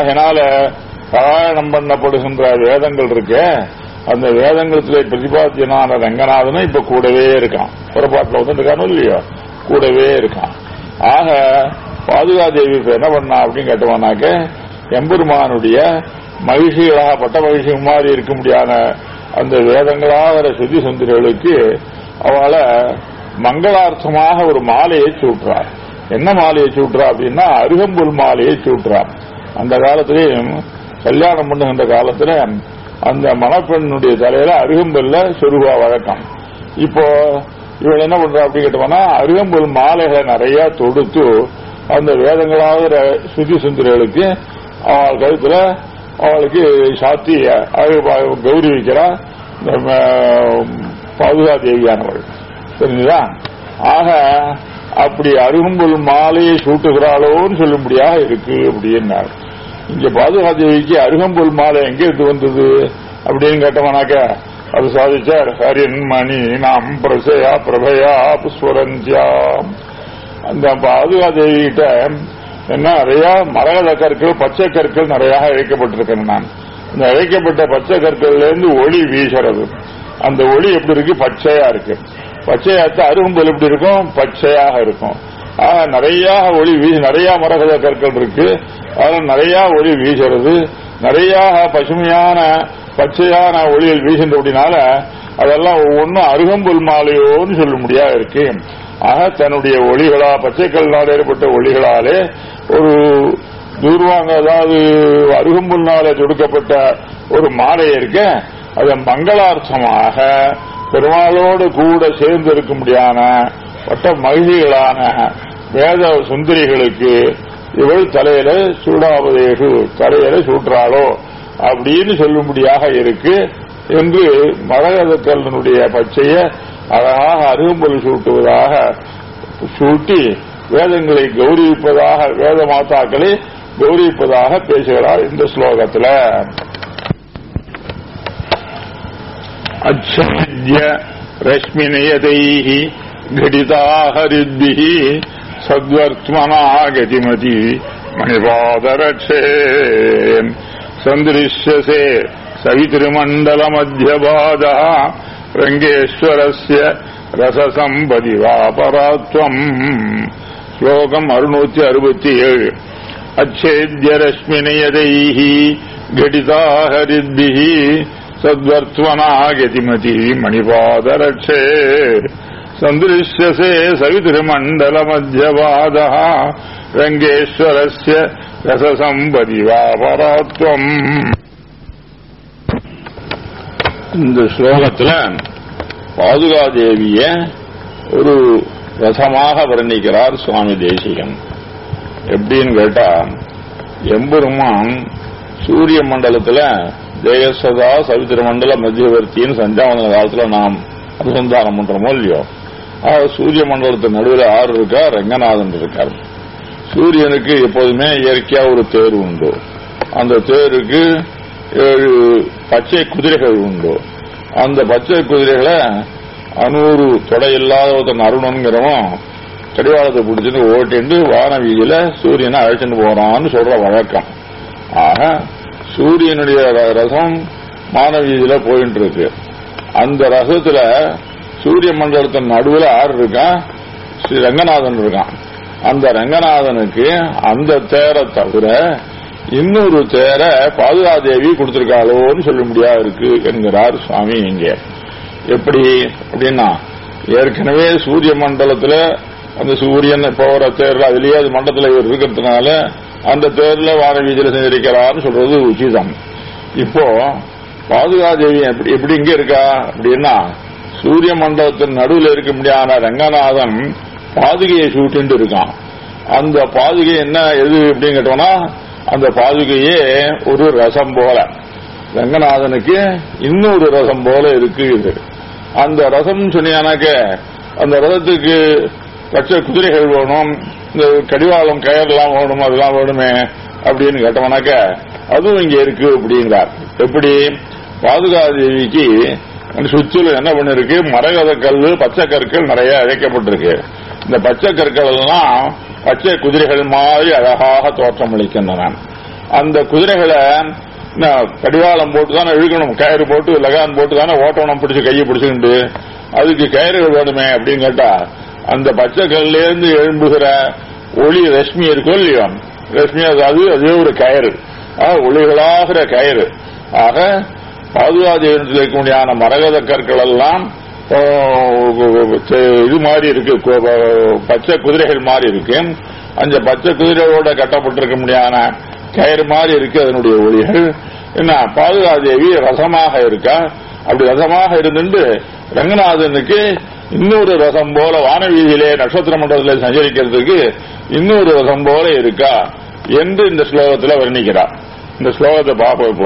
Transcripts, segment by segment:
அதனால பாராயணம் பண்ணப்படுகின்ற வேதங்கள் இருக்கே அந்த வேதங்களத்திலே பிரதிபாத்தியனான ரங்கநாதனும் இப்ப கூடவே இருக்கான் புறப்பாட்டில் வந்துருக்கானோ இல்லையோ கூடவே இருக்கான் ஆக பாதுகாதேவி இப்ப என்ன பண்ணா அப்படின்னு கேட்டவனாக்க எம்பெருமானுடைய மகிழ்ச்சிகளாக பட்ட மகிழ்ச்சி மாதிரி இருக்க முடியாத அந்த வேதங்களாகிற சுத்தி சுந்தரிகளுக்கு அவளை மங்களார்த்தமாக ஒரு மாலையை சூட்டுறார் என்ன மாலையை சூட்டுறா அப்படின்னா அருகம்புல் மாலையை சூட்டுறார் அந்த காலத்திலேயும் கல்யாணம் பண்ணுகின்ற காலத்துல அந்த மணப்பெண்ணுடைய தலையில அருகம்புல்ல சொருவா வழக்கம் இப்போ இவள் என்ன பண்றா அப்படின்னு கேட்டோம்னா அருகம்புல் மாலைகளை நிறைய தொடுத்து அந்த வேதங்களாகிற சுத்தி சுந்தரிகளுக்கு அவள் கழுத்துல அவளுக்கு சாத்தி அழகு கௌரவிக்கிறா நம்ம பாதுகா தேவியானவள் தெரிஞ்சுதா ஆக அப்படி அருகம்புல் மாலையை சூட்டுகிறாளோன்னு சொல்லும்படியாக இருக்கு அப்படின்னார் இங்க பாதுகா தேவிக்கு அருகம்புல் மாலை எங்க இருந்து வந்தது அப்படின்னு கேட்டவனாக்க அது சாதிச்சார் ஹரின் மணி நாம் பிரசயா பிரபயா புஸ்வரஞ்சியாம் அந்த பாதுகா தேவி கிட்ட என்ன நிறைய மரகத கற்கள் பச்சை கற்கள் நிறைய இழைக்கப்பட்டிருக்கேன் நான் இந்த இழைக்கப்பட்ட பச்சை கற்கள்ல இருந்து ஒளி வீசுறது அந்த ஒளி எப்படி இருக்கு பச்சையா இருக்கு பச்சையாத்த அரும்புல் எப்படி இருக்கும் பச்சையாக இருக்கும் ஆக நிறைய ஒளி வீச நிறைய மரகத கற்கள் இருக்கு அதனால நிறைய ஒளி வீசுறது நிறைய பசுமையான பச்சையான ஒளியில் வீசுன்ற அப்படினால அதெல்லாம் ஒவ்வொன்றும் அருகம்புல் மாலையோன்னு சொல்ல முடியா இருக்கு ஆக தன்னுடைய ஒளிகளா பச்சைக்கல்லால் ஏற்பட்ட ஒளிகளாலே ஒரு தூர்வாங்க அதாவது அருகம்புல்னால தொடுக்கப்பட்ட ஒரு மாலை இருக்க அது மங்களார்த்தமாக பெருமாளோடு கூட சேர்ந்து இருக்க முடியாத பட்ட மகிழ்ச்சிகளான வேத சுந்தரிகளுக்கு இவள் தலையில சூடாவதேகு தலையில சூற்றாளோ அப்படின்னு சொல்லும்படியாக இருக்கு என்று மரகதக்கல்லனுடைய பச்சைய அழகாக அருகம்புல் சூட்டுவதாக சூட்டி வேதங்களை கௌரவிப்பதாக வேத மாதாக்களை கௌரவிப்பதாக பேசுகிறார் இந்த ஸ்லோகத்தில் அச்சத்ய ரஷ்மினயதைः घटिताहरिद्भिः सद्वर्त्मना गतिमति मणिपादरक्षे सन्दृश्यसे सवितृमण्डलमध्यबाधः रङ्गेश्वरस्य रससम्पदिवापरात्वम् श्लोकम् अरुणूति अरुपति ஏழு अच्छेद्यरश्मिनयदैः घटिताहरिद्भिः सद्वर्त्वना गतिमति मणिपादरक्षे सन्दृश्यसे सवितृमण्डलमध्यवादः रङ्गेश्वरस्य ரசசம்பதிவாபராத்வம் இந்த ஸ்லோகத்துல பாதுகாதேவிய ஒரு ரசமாக வர்ணிக்கிறார் சுவாமி தேசிகன் எப்படின்னு கேட்டா எம்பெருமான் சூரிய மண்டலத்துல ஜெயசதா சவித்திர மண்டல மத்தியவர்த்தின்னு சஞ்சாவன காலத்துல நாம் அனுசந்தானம் பண்றோமோ இல்லையோ ஆக சூரிய மண்டலத்து நடுவில் ஆறு இருக்கா ரங்கநாதன் இருக்கார் சூரியனுக்கு எப்போதுமே இயற்கையா ஒரு தேர் உண்டு அந்த தேருக்கு ஏழு பச்சை குதிரைகள் உண்டு அந்த பச்சை குதிரைகளை அனூறு தொடை இல்லாத ஒருத்தன் அருணங்கிறவன் கடிவாளத்தை பிடிச்சிட்டு ஓட்டிட்டு வான வீதியில சூரியனை அழைச்சிட்டு போறான்னு சொல்ற வழக்கம் ஆக சூரியனுடைய ர- ரசம் மான வீதியில போயிட்டு இருக்கு அந்த ரசத்துல சூரிய மண்டலத்தின் நடுவில் ஆறு இருக்கான் ஸ்ரீ ரங்கநாதன் இருக்கான் அந்த ரங்கநாதனுக்கு அந்த தேரை தவிர இன்னொரு தேரை பாதுகாதேவி கொடுத்திருக்காளோன்னு சொல்ல முடியாது இருக்கு என்கிறார் சுவாமி இங்கே எப்படி அப்படின்னா ஏற்கனவே சூரிய மண்டலத்துல அந்த சூரியன் போற தேர்ல அதுலயே அது மண்டலத்துல இவர் இருக்கிறதுனால அந்த தேர்ல வார வீதியில செஞ்சிருக்கிறார்னு சொல்றது உச்சிதம் இப்போ பாதுகாதேவி எப்படி எப்படி இங்க இருக்கா அப்படின்னா சூரிய மண்டலத்தின் நடுவில் இருக்க முடியாத ரங்கநாதன் பாதுகையை சூட்டிட்டு இருக்கான் அந்த பாதுகை என்ன எது அப்படின்னு கேட்டோம்னா அந்த பாதுகையே ஒரு ரசம் போல ரங்கநாதனுக்கு இன்னொரு ரசம் போல இருக்கு இது அந்த ரசம் சொன்னியானாக்க அந்த ரதத்துக்கு பச்சை குதிரைகள் வேணும் இந்த கடிவாளம் கயர்லாம் வேணும் அதெல்லாம் வேணுமே அப்படின்னு கேட்டோம்னாக்க அதுவும் இங்க இருக்கு அப்படிங்கிறார் எப்படி பாதுகாதேவிக்கு அந்த சுற்றிலும் என்ன பண்ணிருக்கு மரகத கல் பச்சை கற்கள் நிறைய இழைக்கப்பட்டிருக்கு இந்த பச்சை கற்கள் எல்லாம் பச்சை குதிரைகள் மாதிரி அழகாக தோற்றமளிக்கின்றன அந்த குதிரைகளை நான் கடிவாளம் போட்டு தானே இழுக்கணும் கயிறு போட்டு லகான் போட்டு தானே ஓட்டணும் பிடிச்சு கையை பிடிச்சுக்கிட்டு அதுக்கு கயிறுகள் வேணுமே அப்படின்னு கேட்டா அந்த பச்சை கல்ல இருந்து எழும்புகிற ஒளி ரஷ்மி இருக்கும் இல்லையோ ரஷ்மி அது அது அதே ஒரு கயிறு ஆக, ஒளிகளாகிற கயிறு ஆக பாதுகாதேவனத்தில் இருக்கக்கூடியான மரகத கற்கள் எல்லாம் ஓ, இது மாதிரி இருக்கு கு- பச்சை குதிரைகள் மாதிரி இருக்கு அந்த பச்சை குதிரையோட கட்டப்பட்டிருக்க முடியாத கயிறு மாதிரி இருக்கு அதனுடைய ஒளிகள் என்ன பாதுகாதேவி ரசமாக இருக்கா அப்படி ரசமாக இருந்துட்டு ரங்கநாதனுக்கு இன்னொரு ரசம் போல வானவீதியிலே நட்சத்திர மண்டலத்தில் சஞ்சரிக்கிறதுக்கு இன்னொரு ரசம் போல இருக்கா என்று இந்த ஸ்லோகத்தில் வர்ணிக்கிறார் இந்த ஸ்லோகத்தை பார்ப்போம் இப்போ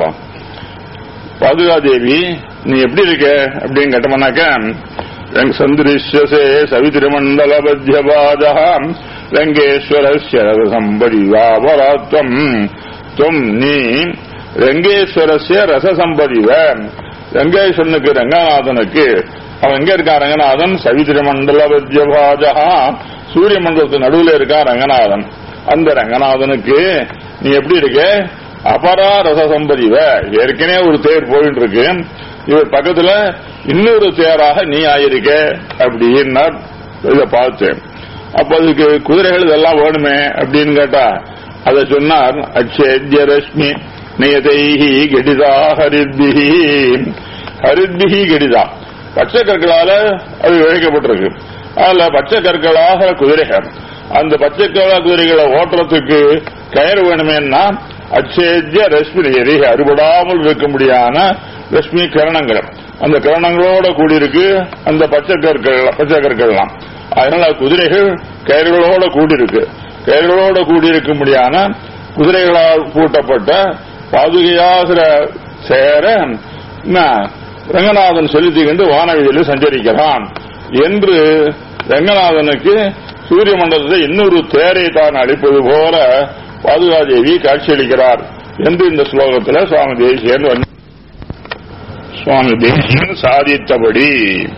பாதுகாதேவி நீ எப்படி இருக்க அப்படின்னு கேட்டோம்னாக்க சந்திரிஷசே சவிதிருமண்டல பத்தியபாதா ரங்கேஸ்வரஸ்ய ரசம்பரிவாபராத்வம் துவம் நீ ரங்கேஸ்வரஸ்ய ரசசம்பதிவ ரங்கேஸ்வரனுக்கு ரங்கநாதனுக்கு அவன் எங்க இருக்கான் ரங்கநாதன் சவிதிருமண்டல பத்தியபாஜா சூரிய மண்டலத்து நடுவில் இருக்கான் ரங்கநாதன் அந்த ரங்கநாதனுக்கு நீ எப்படி இருக்க அபரா ரச சம்பதிவ ஏற்கனவே ஒரு தேர் போயிட்டு இருக்கு இவர் பக்கத்துல இன்னொரு தேராக நீ ஆயிருக்க அப்படின்னா இதை பார்த்தேன் அப்ப அதுக்கு குதிரைகள் இதெல்லாம் வேணுமே அப்படின்னு கேட்டா அதை சொன்னார் அச்சேத்ய ரஷ்மி நியதைஹி கடிதா ஹரித்பிஹி ஹரித்பிஹி கடிதா பச்சை கற்களால அது இழைக்கப்பட்டிருக்கு அதுல பச்சை கற்களாக குதிரைகள் அந்த பச்சை கலா குதிரைகளை ஓட்டுறதுக்கு கயிறு வேணுமேன்னா அச்சேத்திய ரஷ்மி எரிக அறுபடாமல் இருக்க முடியாத ரஷ்மி கிரணங்கள் அந்த கிரணங்களோட கூடியிருக்கு அந்த பச்சை கற்கள் பச்சை கற்கள்லாம் அதனால குதிரைகள் கயிறுகளோட கூடியிருக்கு கயிறுகளோட கூடியிருக்க முடியாத குதிரைகளால் பூட்டப்பட்ட பாதுகையாகிற சேர என்ன, ரங்கநாதன் செலுத்திக்கொண்டு வானவியில் சஞ்சரிக்கிறான் என்று ரங்கநாதனுக்கு சூரிய மண்டலத்தை இன்னொரு தேரை தான் அளிப்பது போல பாதுகாதேவி காட்சியளிக்கிறார் என்று இந்த ஸ்லோகத்தில் சுவாமி தேசியன் வந்து- சுவாமி தேசியன் சாதித்தபடி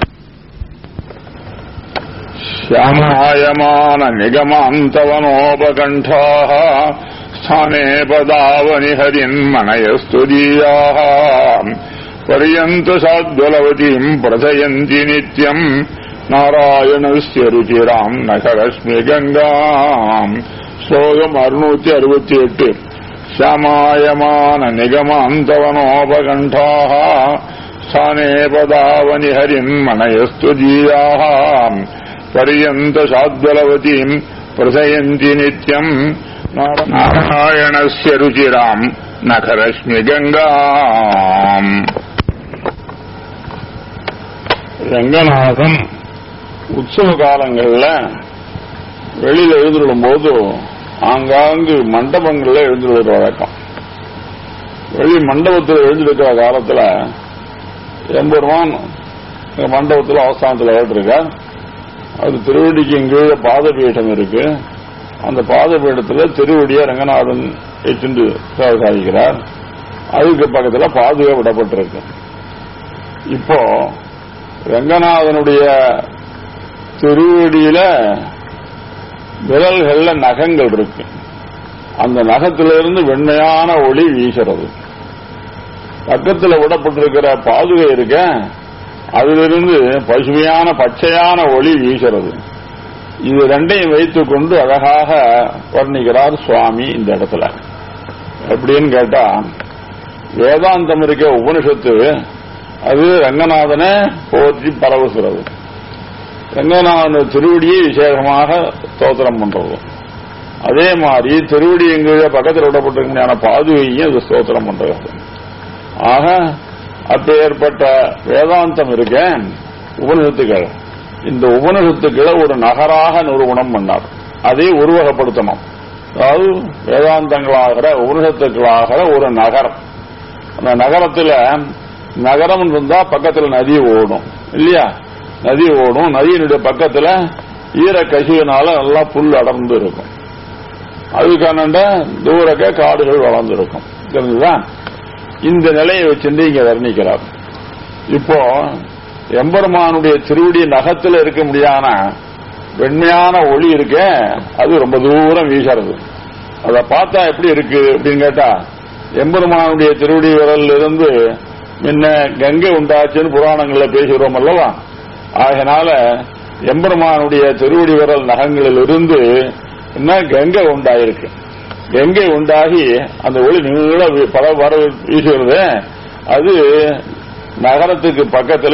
श्यामायमान निगमान्तवनोपकण्ठाः स्थाने पदावनि हरिन्मनयस्तु दीयाः पर्यन्त साद्वलवतीम् प्रथयन्ति नित्यम् नारायणस्य रुचिराम् नखरश्मि गङ्गाम् श्लोकम् अरुणूति अरुपति एट् श्यामायमान निगमान्तवनोपकण्ठाः स्थाने पदावनि हरिन्मनयस्तु दीयाः पर्यन्त साद्वलवतीम् प्रथयन्ति नित्यम् नारायणस्य रुचिराम् नखरश्मि गङ्गाम् ரங்கநாதன் உற்சவ காலங்கள்ல வெளியில எழுந்துள்ளும் போது ஆங்காங்கு மண்டபங்கள்ல எழுந்துள்ள வழக்கம் வெளி மண்டபத்தில் எழுந்திருக்கிற காலத்துல எம்பெருமான் மண்டபத்தில் அவஸ்தானத்தில் ஏற்றிருக்கார் அது திருவடிக்கு கீழே பாதபீடம் இருக்கு அந்த பாதபீடத்துல திருவடியை ரங்கநாதன் வச்சுண்டு சேவை சாதிக்கிறார் அதுக்கு பக்கத்துல பாதுகா விடப்பட்டிருக்கு இப்போ ரங்கநாதனுடைய திருவடியில விரல்கள்ல நகங்கள் இருக்கு அந்த நகத்திலிருந்து வெண்மையான ஒளி வீசுறது பக்கத்துல விடப்பட்டிருக்கிற பாதுகை இருக்க அதிலிருந்து பசுமையான பச்சையான ஒளி வீசுறது இது ரெண்டையும் வைத்துக் கொண்டு அழகாக வர்ணிக்கிறார் சுவாமி இந்த இடத்துல எப்படின்னு கேட்டா வேதாந்தம் இருக்க உபனிஷத்து அது ரங்கநாதனை போற்றி பரவுகிறது ரங்கநாதன் திருவடியை விசேஷமாக ஸ்தோத்திரம் பண்றது அதே மாதிரி திருவடி எங்க பக்கத்தில் விடப்பட்டிருக்கிற பாதுகையும் அது ஸ்தோத்திரம் பண்றது ஆக அப்பேற்பட்ட வேதாந்தம் இருக்க உபனிஷத்துக்கள் இந்த உபனிஷத்துக்களை ஒரு நகராக நிறுவனம் பண்ணார் அதை உருவகப்படுத்தணும் அதாவது வேதாந்தங்களாகிற உபனிஷத்துக்களாகிற ஒரு நகரம் அந்த நகரத்துல நகரம் இருந்தா பக்கத்துல நதி ஓடும் இல்லையா நதி ஓடும் நதியினுடைய பக்கத்துல ஈர கசிவினால நல்லா புல் அடர்ந்து இருக்கும் அதுக்கான தூரக்க காடுகள் வளர்ந்து இருக்கும் தெரிஞ்சுதா இந்த நிலையை வச்சிருந்து இங்க வர்ணிக்கிறார் இப்போ எம்பெருமானுடைய திருவடி நகத்துல இருக்க முடியாத வெண்மையான ஒளி இருக்க அது ரொம்ப தூரம் வீசுறது அதை பார்த்தா எப்படி இருக்கு அப்படின்னு கேட்டா எம்பெருமானுடைய திருவடி விரல்ல இருந்து முன்ன கங்கை உண்டாச்சுன்னு புராணங்கள்ல பேசுகிறோம் அல்லவா ஆகையினால எம்பெருமானுடைய திருவடி விரல் நகங்களில் இருந்து என்ன கங்கை உண்டாயிருக்கு கங்கை உண்டாகி அந்த ஒளி நீள வி- பல வர வீசுகிறது அது நகரத்துக்கு பக்கத்துல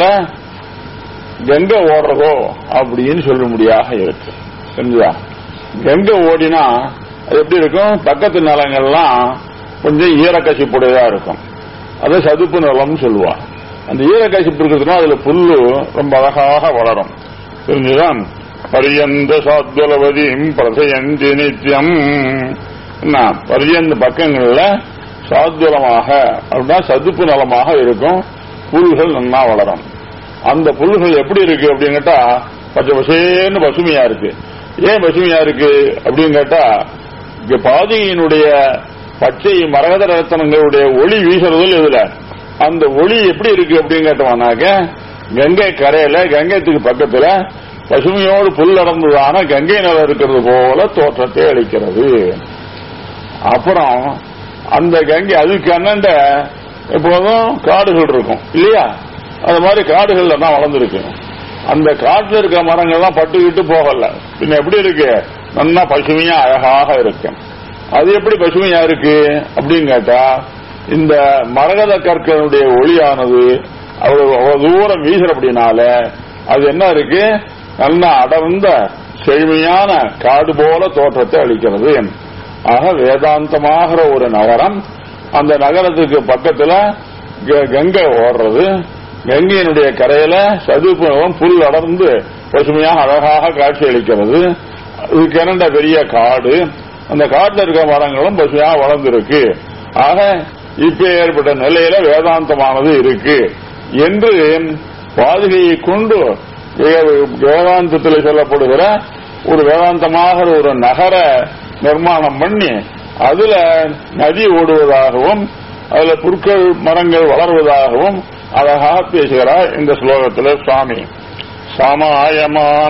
கங்கை ஓடுறதோ அப்படின்னு சொல்லும்படியாக இருக்கு சரிங்களா கங்கை ஓடினா அது எப்படி இருக்கும் பக்கத்து நிலங்கள்லாம் கொஞ்சம் ஈரக்கசிப்புடையதா இருக்கும் அதை சதுப்பு நிலம்னு சொல்லுவா அந்த ஈரக்கசிப்பு இருக்கிறதுனா அதுல புல்லு ரொம்ப அழகாக வளரும் தெரிஞ்சுதான் பரியந்த சாத்வலவதியும் பிரசயந்தி நித்தியம் என்ன, பரியந்த பக்கங்கள்ல சாத்வலமாக அப்படின்னா சதுப்பு நலமாக இருக்கும் புல்கள் நன்னா வளரும் அந்த புல்கள் எப்படி இருக்கு அப்படின்னு கேட்டா பச்சை பசேன்னு பசுமையா இருக்கு ஏன் பசுமையா இருக்கு அப்படின்னு கேட்டா இங்க பாதியினுடைய பச்சை மரகத ரத்தனங்களுடைய ஒளி வீசுறதுல இதுல அந்த ஒளி எப்படி இருக்கு அப்படின்னு கேட்டோம்னாக்க கங்கை கரையில கங்கைத்துக்கு பக்கத்துல பசுமையோடு புல் அடர்ந்ததான கங்கை நிலம் இருக்கிறது போல தோற்றத்தை அளிக்கிறது அப்புறம் அந்த கங்கை அதுக்கு அண்ணண்ட எப்போதும் காடுகள் இருக்கும் இல்லையா அது மாதிரி காடுகள்ல தான் வளர்ந்துருக்கு அந்த காட்டுல இருக்க மரங்கள்லாம் பட்டுக்கிட்டு போகல பின்ன எப்படி இருக்கு நல்லா பசுமையா அழகாக இருக்கு அது எப்படி பசுமையா இருக்கு அப்படின்னு கேட்டா இந்த மரகத கற்களுடைய ஒளியானது அவ்வளவு அவ்வளவு தூரம் வீசுறபடினால அது என்ன இருக்கு நல்லா அடர்ந்த செழுமையான காடு போல தோற்றத்தை அளிக்கிறது ஆக வேதாந்தமாகிற ஒரு நகரம் அந்த நகரத்துக்கு பக்கத்துல க- கங்கை ஓடுறது கங்கையினுடைய கரையில சதுப்பு நிலம் புல் அடர்ந்து பசுமையாக அழகாக காட்சி அளிக்கிறது இதுக்கு இரண்ட பெரிய காடு அந்த காட்டுல இருக்க மரங்களும் பசுமையாக வளர்ந்திருக்கு ஆக இப்ப ஏற்பட்ட நிலையில வேதாந்தமானது இருக்கு என்று பாதுகையை கொண்டு வே- வேதாந்தத்தில் சொல்லப்படுகிற ஒரு வேதாந்தமாக ஒரு நகர நிர்மாணம் பண்ணி அதுல நதி ஓடுவதாகவும் அதுல புற்கள் மரங்கள் வளர்வதாகவும் அழகாக பேசுகிறார் இந்த ஸ்லோகத்தில் சுவாமி சமாயமான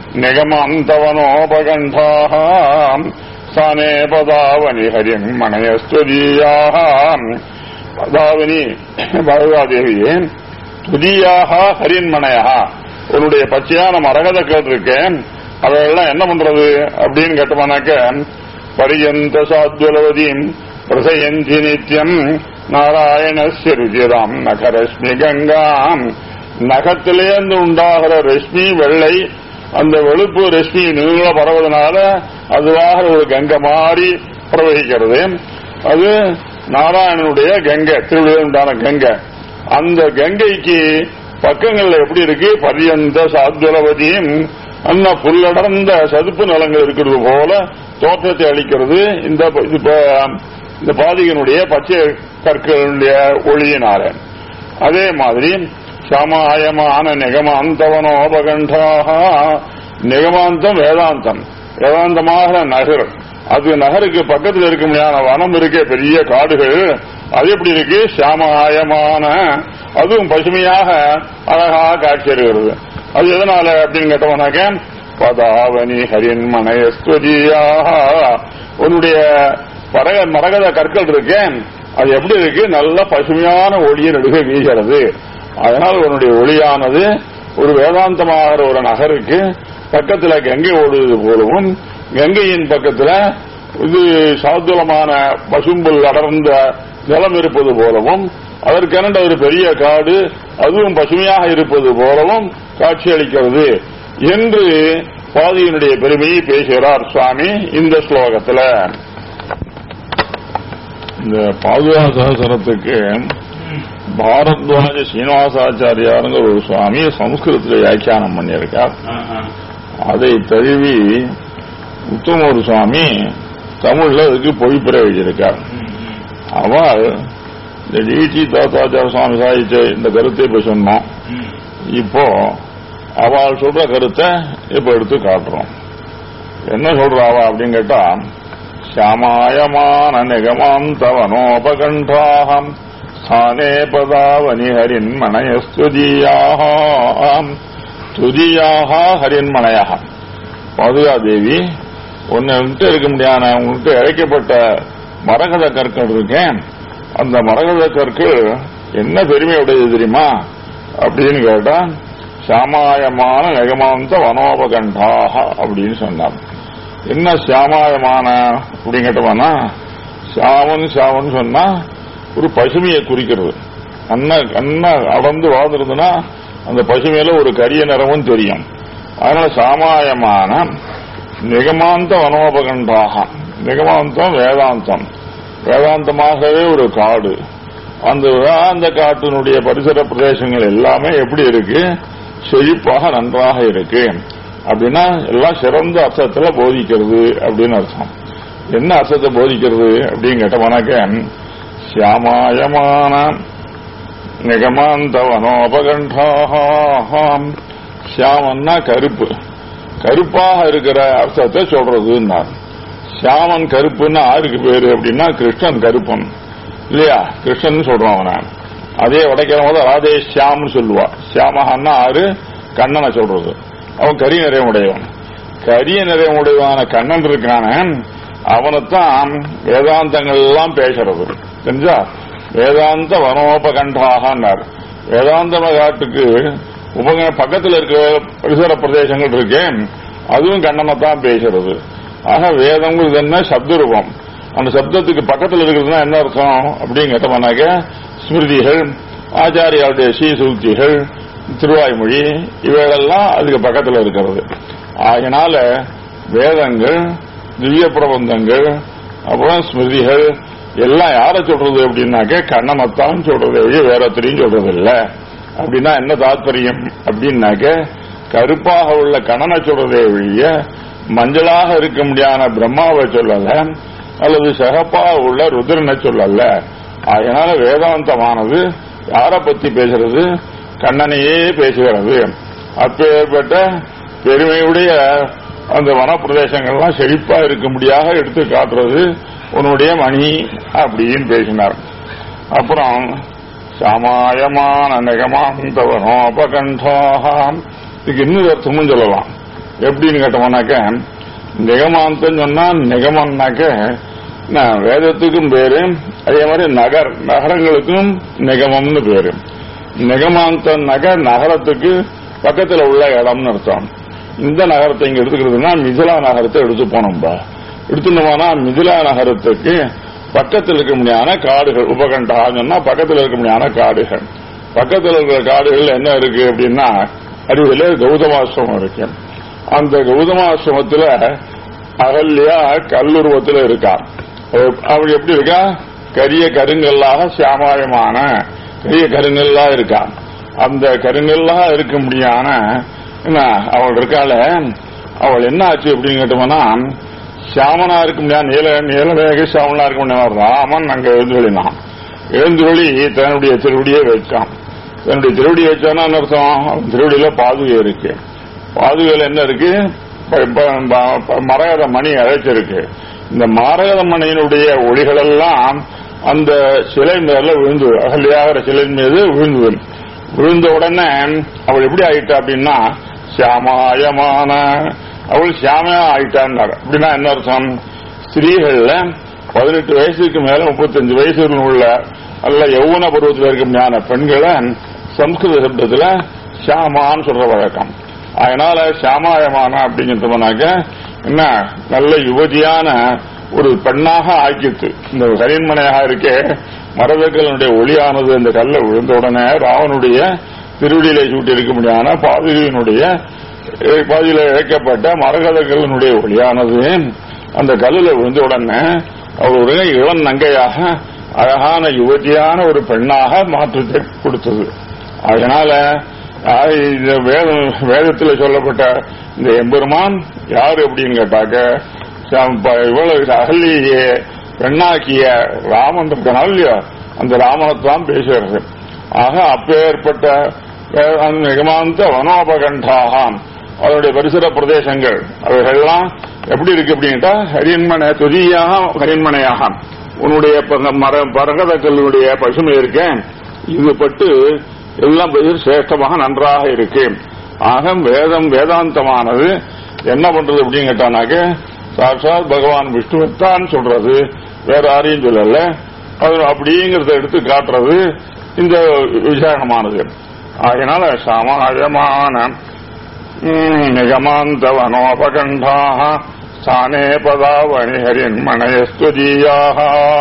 நிகமாந்தவனோபகண்டாம் சானே பதாவனி ஹரிம் மணயஸ்துதீயாக பதாவனி பகவாதேவியே துதியாக ஹரின்மனையா உன்னுடைய பச்சையான மரகதக்கள் இருக்கேன் அதெல்லாம் என்ன பண்றது அப்படின்னு கேட்டோம்னாக்க பரியந்த சாத்வலவதியும் பிரசயந்தி நித்யம் நாராயணஸ்ய ருஜிராம் நகரஸ்மி கங்காம் நகத்திலேருந்து உண்டாகிற ரஷ்மி வெள்ளை அந்த வெளுப்பு ரஷ்மி நீள பரவதனால அதுவாக ஒரு கங்கை மாறி பிரவகிக்கிறது அது நாராயணனுடைய கங்கை திருவிழா உண்டான கங்கை அந்த கங்கைக்கு பக்கங்கள்ல எப்படி இருக்கு பரியந்த சாத்வலவதியும் அண்ணா புல்லடர்ந்த சதுப்பு நிலங்கள் இருக்கிறது போல தோற்றத்தை அளிக்கிறது இந்த இது ப- இந்த பாதிகனுடைய பச்சை கற்களுடைய ஒளியினால அதே மாதிரி சமாயமான நிகமாந்தவனோபகண்டாக நிகமாந்தம் வேதாந்தம் வேதாந்தமாக நகர் அது நகருக்கு பக்கத்தில் இருக்க முடியாத வனம் இருக்கே பெரிய காடுகள் அது எப்படி இருக்கு சாமாயமான அதுவும் பசுமையாக அழகாக காட்சி இருக்கிறது அது எதனால அப்படின்னு கேட்டோம்னாக்க பதாவனி ஹரின் மனயஸ்வதியாக உன்னுடைய பரக மரகத கற்கள் இருக்கேன் அது எப்படி இருக்கு நல்ல பசுமையான ஒளியை நடுக வீசுகிறது அதனால் உன்னுடைய ஒளியானது ஒரு வேதாந்தமாகிற ஒரு நகருக்கு பக்கத்துல கங்கை ஓடுவது போலவும் கங்கையின் பக்கத்துல இது சாதுலமான பசும்புல் அடர்ந்த நிலம் இருப்பது போலவும் அதற்கெனண்ட ஒரு பெரிய காடு அதுவும் பசுமையாக இருப்பது போலவும் காட்சியளிக்கிறது என்று பாதியினுடைய பெருமையை பேசுகிறார் சுவாமி இந்த ஸ்லோகத்துல இந்த பாதுகா சகசரத்துக்கு பாரத்வாஜ சீனிவாசாச்சாரியாருங்கிற ஒரு சுவாமி சம்ஸ்கிருதத்தில் வியாக்கியானம் பண்ணியிருக்கார் அதை தழுவி உத்தமூர் சுவாமி தமிழ்ல அதுக்கு பொழிப்புரை எழுதியிருக்கார் அவர் இந்த டிடி தாத்தாச்சார சுவாமி சாதிச்ச இந்த கருத்தை இப்ப சொன்னோம் இப்போ அவள் சொல்ற கருத்தை இப்ப எடுத்து காட்டுறோம் என்ன சொல்றா அவ அப்படின்னு கேட்டா ஷாமாயமான நிகமாந்தவனோபகண்டாகம் ஸ்தானே பதாவனி ஹரின்மணயஸ்துதியாக துதியாக ஹரின்மணய பாதுகாதேவி ஒன்னு இருக்க முடியாத உங்கள்கிட்ட இழைக்கப்பட்ட மரகத கற்கள் இருக்கேன் அந்த மரகத கற்கள் என்ன பெருமையுடையது தெரியுமா அப்படின்னு கேட்டா சாமாயமான நெகமாந்த வனோபகண்டாக அப்படின்னு சொன்னார் என்ன சாமாயமான அப்படின்னு கேட்டோம்னா சாவன் சாவன் சொன்னா ஒரு பசுமையை குறிக்கிறது அண்ணா அண்ணா அடர்ந்து வாழ்ந்துருந்துன்னா அந்த பசுமையில ஒரு கரிய நிறமும் தெரியும் அதனால சாமாயமான நிகமாந்த வனோபகண்டாக நிகமாந்தம் வேதாந்தம் வேதாந்தமாகவே ஒரு காடு அந்த வேதாந்த காட்டினுடைய பரிசர பிரதேசங்கள் எல்லாமே எப்படி இருக்கு செழிப்பாக நன்றாக இருக்கு அப்படின்னா எல்லாம் சிறந்த அர்த்தத்துல போதிக்கிறது அப்படின்னு அர்த்தம் என்ன அர்த்தத்தை போதிக்கிறது அப்படின்னு கேட்டோம்னாக்க சியாமாயமான நிகமாந்த வனோபகண்டாம் சியாமன்னா கருப்பு கருப்பாக இருக்கிற அர்த்தத்தை சொல்றதுன்னா சியாமன் கருப்புன்னு ஆருக்கு பேரு அப்படின்னா கிருஷ்ணன் கருப்பன் இல்லையா கிருஷ்ணன் சொல்றான் அவன அதே உடைக்கிற போது ராதே சியாம்னு சொல்லுவா சியாமஹான்னா ஆறு கண்ணனை சொல்றது அவன் கரிய நிறைய உடையவன் கரிய நிறைய உடையவான கண்ணன் இருக்கான அவனைத்தான் வேதாந்தங்கள் எல்லாம் பேசுறது தெரிஞ்சா வேதாந்த வனோபகண்டாகன்னார் வேதாந்த காட்டுக்கு உபக பக்கத்தில் இருக்கிற பரிசர பிரதேசங்கள் இருக்கு அதுவும் கண்ணனை தான் பேசுறது ஆக வேதங்கிறது என்ன சப்த ரூபம் அந்த சப்தத்துக்கு பக்கத்தில் இருக்கிறதுனா என்ன அர்த்தம் அப்படின்னு கேட்டோம்னாக்க ஸ்மிருதிகள் ஆச்சாரியாவுடைய சீசூக்திகள் திருவாய்மொழி இவைகளெல்லாம் அதுக்கு பக்கத்தில் இருக்கிறது ஆகினால வேதங்கள் திவ்ய பிரபந்தங்கள் அப்புறம் ஸ்மிருதிகள் எல்லாம் யார சொல்றது அப்படின்னாக்க கண்ணனத்தான் சொல்றது ஒழிய வேற ஒருத்தரையும் சொல்றது இல்ல அப்படின்னா என்ன தாத்பரியம் அப்படின்னாக்க கருப்பாக உள்ள கண்ணனை சொல்றதே ஒழிய மஞ்சளாக இருக்க முடியாத பிரம்மாவை சொல்லல அல்லது சிகப்பாக உள்ள ருத்ரனை சொல்லல அதனால வேதாந்தமானது யார பத்தி பேசுறது கண்ணனையே பேசுகிறது அப்பேற்பட்ட பெருமையுடைய அந்த வனப்பிரதேசங்கள்லாம் செழிப்பா இருக்கும்படியாக எடுத்து காட்டுறது உன்னுடைய மணி அப்படின்னு பேசினார் அப்புறம் சமாயமான நிகமாந்தவனோபகண்டாம் இதுக்கு இன்னொரு அர்த்தமும் சொல்லலாம் எப்படின்னு கேட்டோம்னாக்க நிகமாந்தம் சொன்னா நிகமம்னாக்க நான் வேதத்துக்கும் பேரு அதே மாதிரி நகர் நகரங்களுக்கும் நிகமம்னு பேரு நிகமாந்த நகர் நகரத்துக்கு பக்கத்துல உள்ள இடம்னு அர்த்தம் இந்த நகரத்தை இங்க எடுத்துக்கிறதுனா மிதிலா நகரத்தை எடுத்து போனோம்பா எடுத்துனோம்னா மிதிலா நகரத்துக்கு பக்கத்தில் இருக்க முடியாத காடுகள் உபகண்டான்னு சொன்னா பக்கத்தில் இருக்க முடியாத காடுகள் பக்கத்தில் இருக்கிற காடுகள் என்ன இருக்கு அப்படின்னா அருகில கௌதமாசிரமம் இருக்கு அந்த கௌதமாசிரமத்துல அகல்யா கல்லுருவத்துல இருக்கா அவள் எப்படி இருக்கா கரிய கருங்கல்லாக சியாமாயமான கரிய கருங்கல்லா இருக்கா அந்த கருங்கல்லா இருக்க முடியாத என்ன அவள் இருக்கால அவள் என்ன ஆச்சு அப்படின்னு கேட்டோம்னா சியாமனா இருக்க முடியாது நீல நீலவேக சியாமனா இருக்க முடியாது ராமன் அங்க எழுந்துருளினான் எழுந்துருளி தன்னுடைய திருவடியை வச்சான் தன்னுடைய திருவடியை வச்சானா என்ன அர்த்தம் அவன் திருவடியில பாதுகை இருக்கு பாதுகையில என்ன இருக்கு மரகத மணி அழைச்சிருக்கு இந்த மரகத மணியினுடைய ஒளிகள் எல்லாம் அந்த சிலை மேல விழுந்து அகலியாகிற சிலை மீது விழுந்து விழுந்த உடனே அவள் எப்படி ஆயிட்டா அப்படின்னா சியாமாயமான அவள் சியாமையா ஆயிட்டான்னார் அப்படின்னா என்ன அர்த்தம் ஸ்திரீகள்ல பதினெட்டு வயசுக்கு மேல முப்பத்தஞ்சு வயசு உள்ள அல்ல யௌவன பருவத்தில் இருக்க முடியாத பெண்களை சம்ஸ்கிருத சப்தத்துல ஷியாமான்னு சொல்ற வழக்கம் அதனால ஷியாமாயமான அப்படிங்கிறதுனாக்க என்ன நல்ல யுவதியான ஒரு பெண்ணாக ஆக்கித்து இந்த கரியன்மனையாக இருக்கே மரதக்கலனுடைய ஒளியானது அந்த கல்ல விழுந்த உடனே ராவனுடைய திருவடியில சூட்டி இருக்க முடியாத பாதுகையினுடைய பாதியில இழைக்கப்பட்ட மரகதக்கலனுடைய ஒளியானது அந்த கல்லுல விழுந்த உடனே அவர் ஒரு இளம் நங்கையாக அழகான யுவதியான ஒரு பெண்ணாக மாற்றத்தை கொடுத்தது அதனால இந்த வேதம் வேதத்தில் சொல்லப்பட்ட இந்த எம்பெருமான் யாரு அப்படின்னு கேட்டாக்க இவ்வளவு அகல்லியே பெண்ணாக்கிய ராமன் இருக்கனால இல்லையா அந்த ராமனைத்தான் பேசுகிறது ஆக அப்பேற்பட்ட மிகமாந்த வனோபகண்டாகாம் அதனுடைய பரிசர பிரதேசங்கள் அவைகள்லாம் எப்படி இருக்கு அப்படின்ட்டா ஹரியன்மனை துதியாக ஹரியன்மனையாக உன்னுடைய மர பரகத கல்லுடைய பசுமை இருக்கேன் இது பட்டு எல்லாம் சிரேஷ்டமாக நன்றாக இருக்கு ஆக வேதம் வேதாந்தமானது என்ன பண்றது அப்படின்னு கேட்டானாக்க சாட்சாத் பகவான் விஷ்ணுவைத்தான் சொல்றது வேற யாரையும் சொல்லல அது அப்படிங்கிறத எடுத்து காட்டுறது இந்த விசேஷமானது அதனால சமாயமான நிகமாந்தவனோபகண்டாக ஸ்தானே பதாவணி ஹரின்மணயஸ்துஜீயாக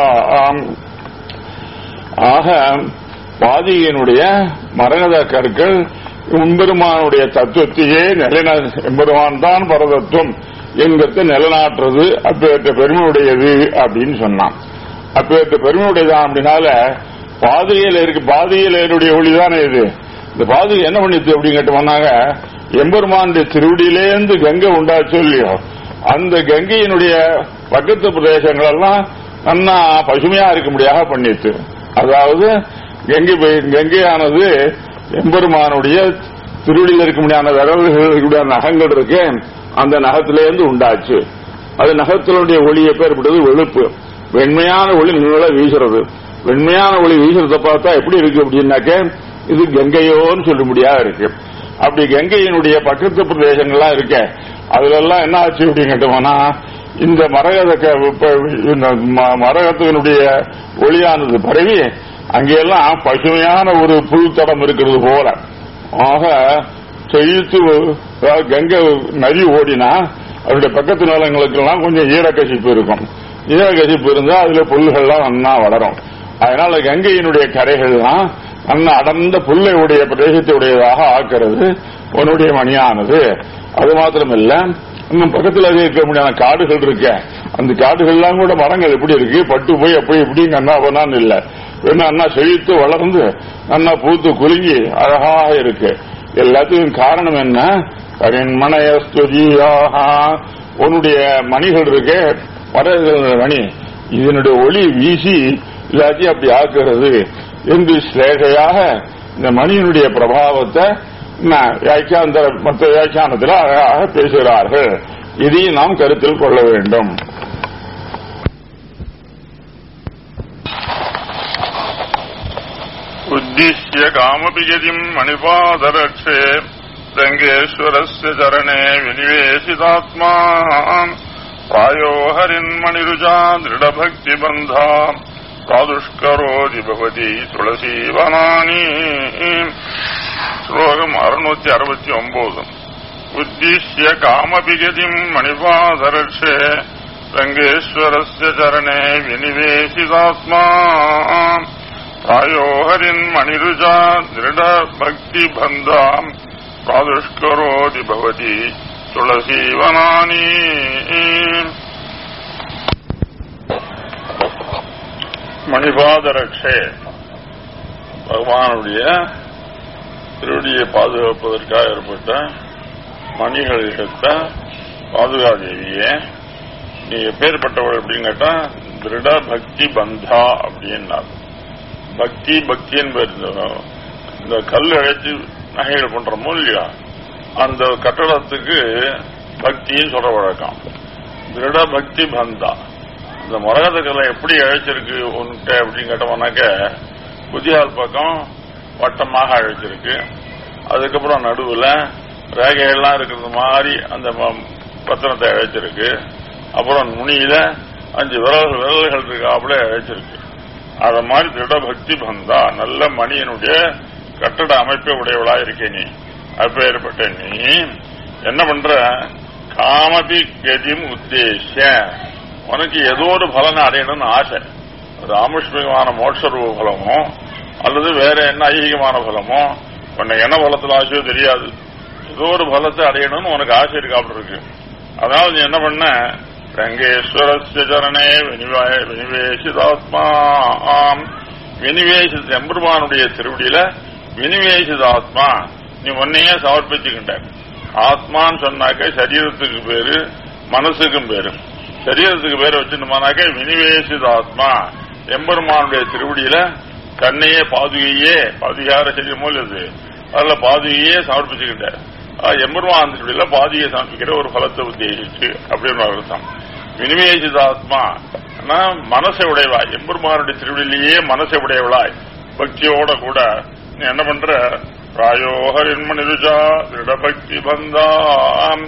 ஆக பாதியினுடைய மரகத கற்கள் எம்பெருமானுடைய தத்துவத்தையே நிலைநா எம்பெருமான் தான் பரதத்துவம் என்கிறது நிலநாட்டுறது அப்பேற்ற பெருமையுடையது அப்படின்னு சொன்னான் அப்பேற்ற பெருமையுடையதான் அப்படின்னால பாதையில இருக்கு பாதையிலுடைய ஒளிதானே இது இந்த பாதுகை என்ன பண்ணிச்சு அப்படின்னு கேட்டோம்னாங்க எம்பெருமானுடைய திருவடியிலேருந்து கங்கை உண்டாச்சு இல்லையோ அந்த கங்கையினுடைய பக்கத்து பிரதேசங்கள் எல்லாம் நன்னா பசுமையா இருக்க முடியாக பண்ணிட்டு அதாவது கங்கை போய்- கங்கையானது எம்பெருமானுடைய திருவடியில் இருக்க முடியாத விரல்களுடைய நகங்கள் இருக்கு அந்த நகத்திலேருந்து உண்டாச்சு அது நகத்தினுடைய ஒளி எப்பேற்பட்டது வெளுப்பு வெண்மையான ஒளி நீள வீசுறது வெண்மையான ஒளி வீசுறத பார்த்தா எப்படி இருக்கு அப்படின்னாக்க இது கங்கையோன்னு சொல்ல முடியாத இருக்கு அப்படி கங்கையினுடைய பக்கத்து பிரதேசங்கள்லாம் இருக்க அதுல எல்லாம் என்ன ஆச்சு அப்படின்னு கேட்டோம்னா இந்த மரகத க- இப்ப இந்த ம- மரகத்தினுடைய ஒளியானது பரவி அங்கெல்லாம் பசுமையான ஒரு புல்தடம் இருக்கிறது போல ஆக செழித்து அதாவது கங்கை நதி ஓடினா அதனுடைய பக்கத்து நிலங்களுக்கெல்லாம் கொஞ்சம் ஈரக்கசிப்பு இருக்கும் ஈரக்கசிப்பு இருந்தா அதுல புல்கள்லாம் நன்னா வளரும் அதனால கங்கையினுடைய கரைகள்லாம் நல்ல அடர்ந்த புல்லை உடைய பிரதேசத்தை உடையதாக ஆக்கிறது உன்னுடைய மணியானது அது மாத்திரமில்ல இன்னும் பக்கத்துல இருக்க முடியாத காடுகள் இருக்க அந்த காடுகள்லாம் கூட மரங்கள் எப்படி இருக்கு பட்டு போய் அப்படி இப்படி அண்ணா பண்ணான்னு இல்ல வேணா அண்ணா செழித்து வளர்ந்து அண்ணா பூத்து குலுங்கி அழகாக இருக்கு எல்லாத்துக்கும் காரணம் என்ன கரின்மணயஸ்துதியாக உன்னுடைய மணிகள் இருக்கே வரங்கள் மணி இதனுடைய ஒளி வீசி எல்லாத்தையும் அப்படி ஆக்குறது என்று ஸ்லேகையாக இந்த மணியினுடைய பிரபாவத்தை ந- வியாக்கியாந்த மற்ற வியாக்கியானத்தில் அழகாக பேசுகிறார்கள் இதையும் நாம் கருத்தில் கொள்ள வேண்டும் उद्दिश्य कामपि यदिम् मणिपादरक्षे रङ्गेश्वरस्य चरणे विनिवेशितात्मा प्रायो हरिन्मणिरुजा दृढभक्तिबन्धा तादुष्करोति भवति तुलसीवनानि श्लोकम् अरुणूति अरुपति ओम्बोदम् उद्दिश्य कामपि गतिम् मणिपादरक्षे रङ्गेश्वरस्य चरणे विनिवेशितात्मा प्रायो हरिन्मणिरुजा दृढभक्तिबन्धाम् प्रादुष्करोति भवति तुलसीवनानि மணிபாதரட்சே பகவானுடைய திருவடியை பாதுகாப்பதற்காக ஏற்பட்ட மணிகள் எடுத்த பாதுகாதேவியே நீ எப்பேற்பட்டவள் அப்படின்னு கேட்டா திருட பக்தி பந்தா அப்படின்னார் பக்தி பக்தின்னு பேர் இந்த- இந்த கல் அழைச்சு நகைகள் பண்றோமோ இல்லையா அந்த கட்டடத்துக்கு பக்தின்னு சொல்ற வழக்கம் திருட பக்தி பந்தா இந்த மரகத கலை எப்படி அழைச்சிருக்கு உன்கிட்ட அப்படின்னு கேட்டோம்னாக்க புதியால் பக்கம் வட்டமாக அழைச்சிருக்கு அதுக்கப்புறம் நடுவுல ரேகையெல்லாம் இருக்கிறது மாதிரி அந்த ம- பத்திரத்தை அழைச்சிருக்கு அப்புறம் நுனியில அஞ்சு விரல் விரல்கள் இருக்காப்புல அழைச்சிருக்கு அத மாதிரி திருட பக்தி பந்தா நல்ல மணியனுடைய கட்டட அமைப்பை உடையவளா இருக்கே நீ அப்பேற்பட்ட நீ என்ன பண்ற காமபி கதிம் உத்தேச உனக்கு ஏதோ ஒரு பலனை அடையணும்னு ஆசை அது ஆமுஷ்மிகமான மோட்சரூப பலமோ அல்லது வேற என்ன ஐகிகமான பலமோ உன்னை என்ன பலத்துல ஆசையோ தெரியாது ஏதோ ஒரு பலத்தை அடையணும்னு உனக்கு ஆசை இருக்காப்புல இருக்கு அதனால நீ என்ன பண்ண ரங்கேஸ்வரஸ்ய சரணே வினிவாய வினிவேசிதாத்மா ஆம் வினிவேசித எம்பெருமானுடைய திருவடியில வினிவேசிதாத்மா நீ உன்னையே சமர்ப்பிச்சுக்கிட்ட ஆத்மான்னு சொன்னாக்க சரீரத்துக்கு பேரு மனசுக்கும் பேரு சரீரத்துக்கு பேர் வச்சிருந்தோம்னாக்க வினிவேசிதாத்மா எம்பெருமானுடைய திருவடியில தன்னையே பாதுகையே பாதுகார சரீரமோ இல்லது அதுல பாதுகையே சமர்ப்பிச்சுக்கிட்ட ஆஹ் எம்பெருமான் திருவடியில பாதுகையை சமர்ப்பிக்கிற ஒரு பலத்தை உத்தேசிச்சு அப்படின்னு ஒரு அர்த்தம் வினிவேசிதாத்மா ஆனா மனசை உடையவாய் எம்பெருமானுடைய திருவடியிலேயே மனசை உடையவளாய் பக்தியோட கூட நீ என்ன பண்ற பிராயோகரின்மணிருஜா திருடபக்தி பந்தாம்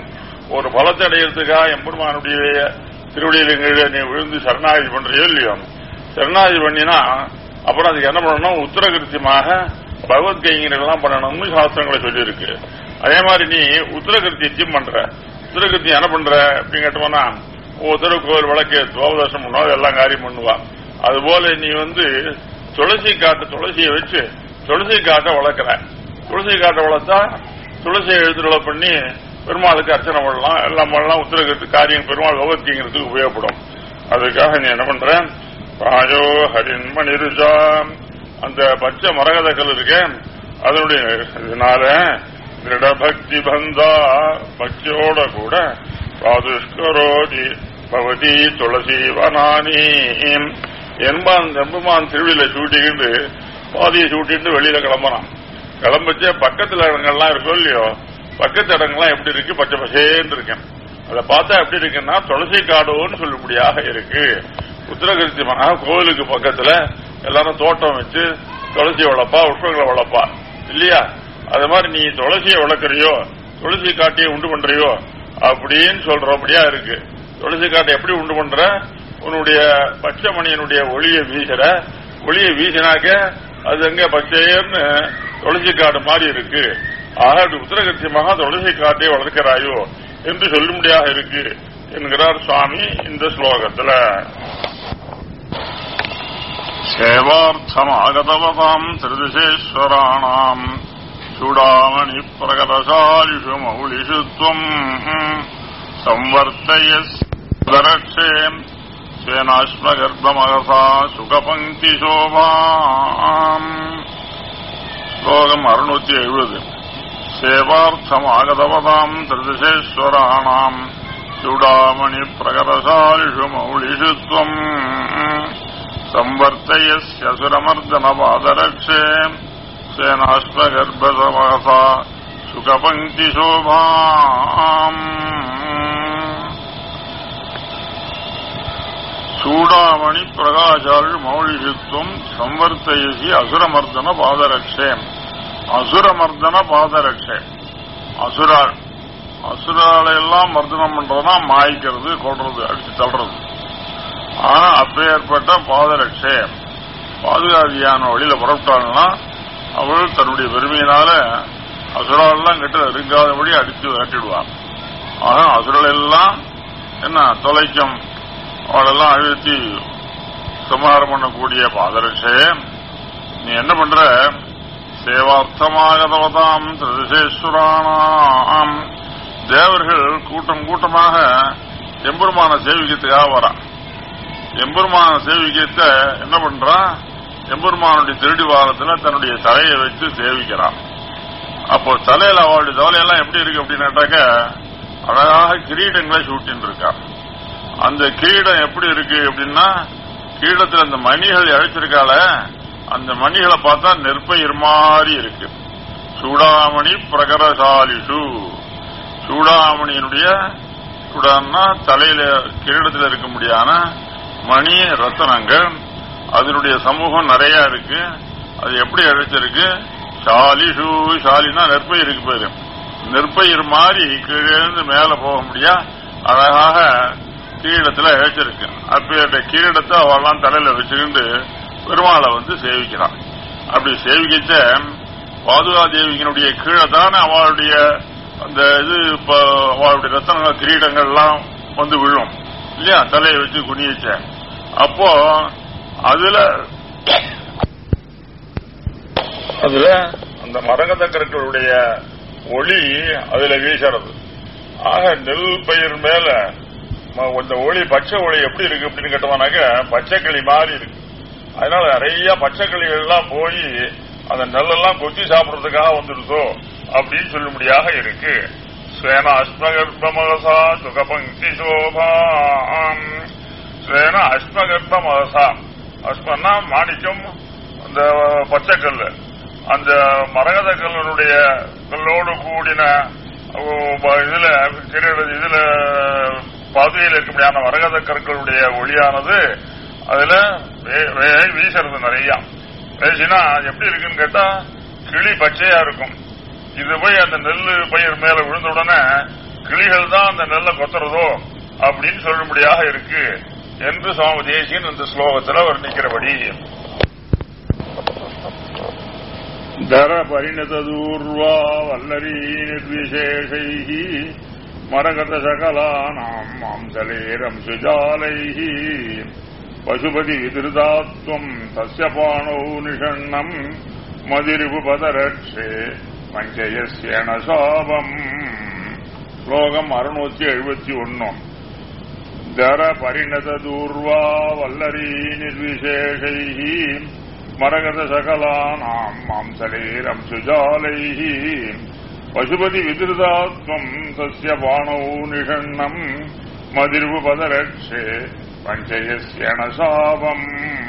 ஒரு பலத்தை அடையிறதுக்காக எம்பெருமானுடைய திருவடியில கீழே நீ விழுந்து சரணாகி பண்றியோ இல்லையோ சரணாகி பண்ணினா அப்புறம் அதுக்கு என்ன பண்ணணும் உத்தரகிருத்தியமாக பகவத்கீதைகள்லாம் பண்ணணும்னு சாஸ்திரங்களை சொல்லியிருக்கு அதே மாதிரி நீ உத்தரகிருத்தியம் பண்ற உத்தரகிருத்தியம் என்ன பண்ற அப்படின்னு கேட்டோம்னா ஒவ்வொருத்தர கோவில் விளக்கு துவாபதர்ஷம் பண்ணுவா எல்லாம் காரியம் பண்ணுவா அதுபோல நீ வந்து துளசி காட்டு துளசியை வச்சு துளசி காட்டை வளர்க்குற துளசி காட்டை வளர்த்தா துளசியை எழுத்துருள பண்ணி பெருமாளுக்கு அர்ச்சனை பண்ணலாம் எல்லாம் பண்ணலாம் உத்தரகிருத்து காரியம் பெருமாள் பகவத்கீங்கிறதுக்கு உபயோகப்படும் அதுக்காக நீ என்ன பண்ற ராஜோ ஹரின் மணிருஜா அந்த பச்சை மரகத கல் இருக்க அதனுடைய இதனால திருடபக்தி பந்தா பக்தியோட கூட பாதுஷ்கரோதி பவதி துளசி வனானி என்பான் எம்பெருமான் திருவிழில சூட்டிக்கிட்டு பாதியை சூட்டிட்டு வெளியில கிளம்புறான் கிளம்பிச்சே பக்கத்துல இடங்கள்லாம் இருக்கும் இல்லையோ பக்கத்து இடங்கள்லாம் எப்படி இருக்கு பச்சை பசேன்னு இருக்கேன் அதை பார்த்தா எப்படி இருக்குன்னா துளசி காடுன்னு சொல்லும்படியாக இருக்கு உத்தரகிருத்தி மகா கோவிலுக்கு பக்கத்துல எல்லாரும் தோட்டம் வச்சு துளசி வளர்ப்பா உஷ்ணங்களை வளர்ப்பா இல்லையா அது மாதிரி நீ துளசியை வளர்க்கறியோ துளசி காட்டியை உண்டு பண்றியோ அப்படின்னு சொல்றபடியா இருக்கு துளசி காட்டை எப்படி உண்டு பண்ற உன்னுடைய பச்சை மணியனுடைய ஒளியை வீசுற ஒளியை வீசினாக்க அது எங்க பச்சையர்னு துளசி காடு மாதிரி இருக்கு ஆக அது உத்தரகட்சியமாக துளசி காட்டை வளர்க்கிறாயோ என்று சொல்லும்படியாக இருக்கு என்கிறார் சுவாமி இந்த ஸ்லோகத்துல சேவார்த்தமாகதவதாம் திருதிசேஸ்வராணாம் சூடாமணி பிரகதசாலிஷு மௌலிஷு துவம் संवर्तयस्वरक्षे स्वेनाश्मगर्भमहसा सुखपङ्क्तिशोभाम् श्लोकम् अरुणूति एഴുപത് सेवार्थमागतवताम् त्रिदशेश्वराणाम् चूडामणिप्रकरशालिषु मौलिषु त्वम् संवर्तयस्यसुरमर्दनपादरक्षे स्वेनाश्मगर्भसमहसा सुखपङ्क्तिशोभाम् சூடாமணி பிரகாஷால் மௌலிஷித்துவம் சம்வர்த்தயசி அசுரமர்தன பாதரட்சே அசுரமர்தன பாதரட்சே அசுராள் அசுராலை எல்லாம் மர்தனம் பண்றதுனா மாய்க்கிறது கொள்றது அடிச்சு தள்ளுறது ஆனா அப்பேற்பட்ட பாதரட்சே பாதுகாதியான வழியில புறப்பட்டாள்னா அவள் தன்னுடைய பெருமையினால அசுராலெல்லாம் கிட்ட நெருங்காதபடி அடித்து விரட்டிடுவான் ஆக அசுரல் எல்லாம் என்ன தொலைக்கும் அவளெல்லாம் அழுத்தி சமாரம் பண்ணக்கூடிய பாதரட்சே நீ என்ன பண்ற சேவார்த்தமாகதவதாம் திருதேஸ்வரானாம் தேவர்கள் கூட்டம் கூட்டமாக எம்பெருமான சேவிக்கிறதுக்காக வரான் எம்பெருமான சேவிக்கத்த என்ன பண்றான் எம்பெருமானுடைய திருடி வாரத்துல தன்னுடைய தலையை வச்சு சேவிக்கிறான் அப்போ தலையில அவளுடைய தலையெல்லாம் எப்படி இருக்கு அப்படின்னாட்டாக்க அழகாக கிரீடங்களை சூட்டின்னு இருக்கான் அந்த கிரீடம் எப்படி இருக்கு அப்படின்னா கிரீடத்தில் அந்த மணிகள் இழைச்சிருக்கால அந்த மணிகளை பார்த்தா நெற்பயிர் மாதிரி இருக்கு சூடாமணி பிரகரசாலிஷு சூடாமணியினுடைய சூடான்னா தலையில கிரீடத்தில் இருக்க முடியான மணி ரத்தனங்கள் அதனுடைய சமூகம் நிறைய இருக்கு அது எப்படி இழைச்சிருக்கு ஷாலிஷு ஷாலினா நெற்பயிருக்கு பேரு நெற்பயிர் மாதிரி கீழே இருந்து மேல போக முடியா அழகாக கிரீடத்துல இழைச்சிருக்கு அப்பேற்ற கிரீடத்தை அவெல்லாம் தலையில வச்சுக்கிண்டு பெருமாளை வந்து சேவிக்கிறான் அப்படி சேவிக்கிச்ச பாதுகா தேவியினுடைய கீழே தானே அவளுடைய அந்த இது இப்ப அவளுடைய ரத்தன கிரீடங்கள் எல்லாம் வந்து விழும் இல்லையா தலையை வச்சு குனியச்ச அப்போ அதுல அதுல அந்த மரகத கற்களுடைய ஒளி அதுல வீசுறது ஆக நெல் பயிர் மேல ம- இந்த ஒளி பச்சை ஒளி எப்படி இருக்கு அப்படின்னு கேட்டோம்னாக்க பச்சைக்கிளி மாதிரி இருக்கு அதனால நிறைய பச்சைக்கிளிகள் எல்லாம் போய் அந்த நெல்லெல்லாம் கொத்தி சாப்பிடுறதுக்காக வந்துருதோ அப்படின்னு சொல்லும்படியாக இருக்கு ஸ்வேன அஸ்மகர்ப்பமகசா சுகபங்கி சோபாம் ஸ்வேன அஸ்மகர்ப்பமகசா அஸ்மன்னா மாணிக்கம் அந்த பச்சைக்கல் அந்த மரகத கல்லனுடைய கல்லோடு கூடின அஹ், இதுல கிரீட இதுல பாதையில் இருக்கக்கூடியான மரகத கற்களுடைய ஒளியானது அதுல வே- வே- வீசுறது நிறைய பேசினா எப்படி இருக்குன்னு கேட்டா கிளி பச்சையா இருக்கும் இது போய் அந்த நெல்லு பயிர் மேல விழுந்த உடனே கிளிகள் தான் அந்த நெல்லை கொத்துறதோ அப்படின்னு சொல்லும்படியாக இருக்கு என்று சுவாமி தேசியன் இந்த ஸ்லோகத்தில் வர்ணிக்கிறபடி தர பரிணதூர்வா வல்லரி நிர்விசேஷை மரகத சகலானாம் மாம்சலேரம் சுஜாலை பசுபதி விதிருதாத்வம் தஸ்ய பாணோ நிஷண்ணம் மதிரிபு பதரட்சே பஞ்சயசேன சாபம் ஸ்லோகம் அறுநூத்தி எழுபத்தி ஒன்னு தர பரிணத தூர்வா வல்லரி நிர்விசேஷை மரகத சகலானாம் மாம்சலேரம் சுஜாலை பசுபதி விதிருதாத்வம் தஸ்ய பாணோ நிஷண்ணம் மதிர்வு பதரட்சே பஞ்சயஸ்யன சாபம்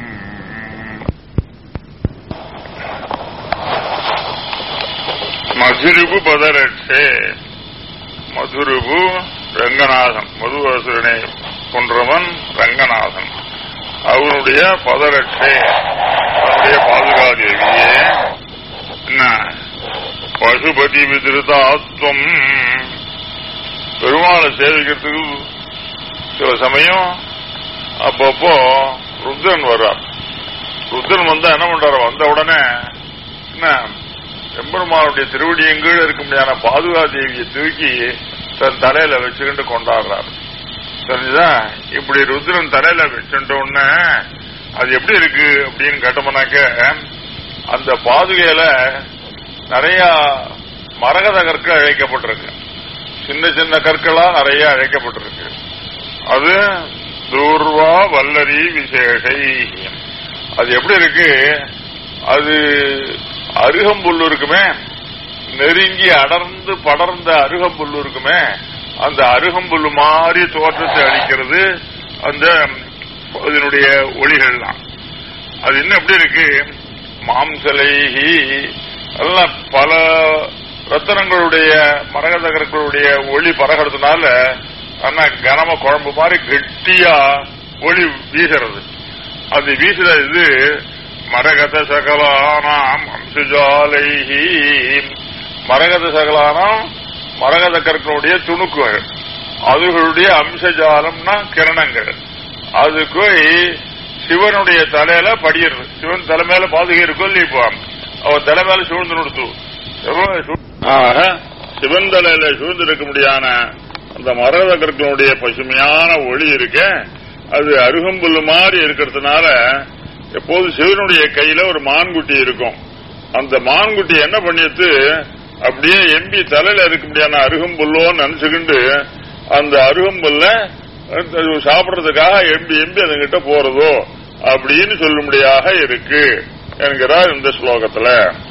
மதுருபு பதரட்சே மதுருபு ரங்கநாதன் மதுவாசுரனை கொன்றவன் ரங்கநாதன் அவருடைய பதரட்சை அவருடைய பாதுகாதேவியே என்ன பசுபதி விதிருதாத்வம் பெருமாளை சேவிக்கிறதுக்கு சில சமயம் அப்பப்போ ருத்ரன் வர்றார் ருத்ரன் வந்தா என்ன பண்றாரு வந்த உடனே என்ன எம்பெருமானுடைய திருவடியின் கீழ் இருக்க முடியாத பாதுகாதேவியை தூக்கி தன் தலையில வச்சுக்கிட்டு கொண்டாடுறாரு தெரிஞ்சுதா இப்படி ருத்ரன் தலையில வச்சுட்ட உடனே அது எப்படி இருக்கு அப்படின்னு கேட்டோம்னாக்க அந்த பாதுகையில நிறைய மரகத கற்கள் அழைக்கப்பட்டிருக்கு சின்ன சின்ன கற்களா நிறைய அழைக்கப்பட்டிருக்கு அது தூர்வா வல்லரி விசேஷை அது எப்படி இருக்கு அது அருகம்புல் இருக்குமே நெருங்கி அடர்ந்து படர்ந்த அருகம்புல் இருக்குமே அந்த அருகம்புல் மாதிரி தோற்றத்தை அளிக்கிறது அந்த அதனுடைய ஒளிகள்லாம் அது இன்னும் எப்படி இருக்கு மாம்சலைஹி எல்லாம் பல ரத்தனங்களுடைய மரகதகர்களுடைய ஒளி பரகிறதுனால ஆனா கனம குழம்பு மாதிரி கெட்டியா ஒளி வீசுறது அது வீசுற இது மரகத சகலானாம் அம்சுஜாலைஹி மரகத சகலானாம் மரகத கற்களுடைய துணுக்குகள் அதுகளுடைய அம்சஜாலம்னா கிரணங்கள் அது போய் சிவனுடைய தலையில படியிறது சிவன் தலை மேல பாதுகை இருக்கும் இல்லையா இப்போ அவர் தலை மேல சூழ்ந்து நிறுத்து சிவன் தலையில சூழ்ந்து இருக்க முடியாத அந்த மரகத கற்களுடைய பசுமையான ஒளி இருக்க அது அருகம்புல்லு மாதிரி இருக்கிறதுனால எப்போது சிவனுடைய கையில ஒரு மான்குட்டி இருக்கும் அந்த மான்குட்டி என்ன பண்ணிட்டு அப்படியே எம்பி தலையில இருக்க முடியாத அருகம்புல்லோன்னு நினைச்சுக்கிண்டு அந்த அருகம்புல்ல சாப்பிடுறதுக்காக எம்பி எம்பி அதுங்கிட்ட போறதோ அப்படின்னு சொல்லும்படியாக இருக்கு என்கிறார் இந்த ஸ்லோகத்துல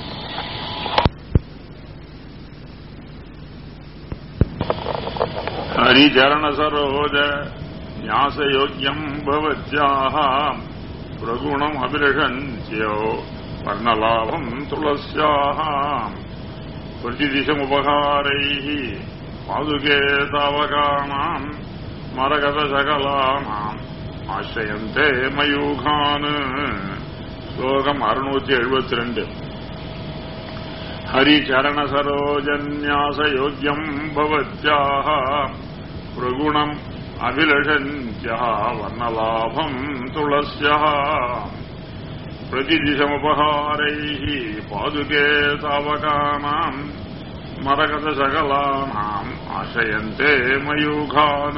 ஹரிச்சரண சரோஜ ஞாசயோக்கியம் பவத்யாக பிரகுணம் அபிரஷந்தியோ வர்ணலாபம் துளசியாக प्रतिदिशमुपहारैः पादुके तावकानाम् மரகதசகலானாம் ஆசிரியந்தே மயூகான் ஸ்லோகம் அறுநூத்தி எழுபத்தி ரெண்டு ஹரிச்சரண சரோஜன்யாச யோக்கியம் பவத்யாக பிரகுணம் அபிலஷந்தியா வர்ணலாபம் துளசியா प्रतिदिशमुपहारैः पादुके तावकानाम् மரகதசகலானாம் ஆசையந்தே மயூகான்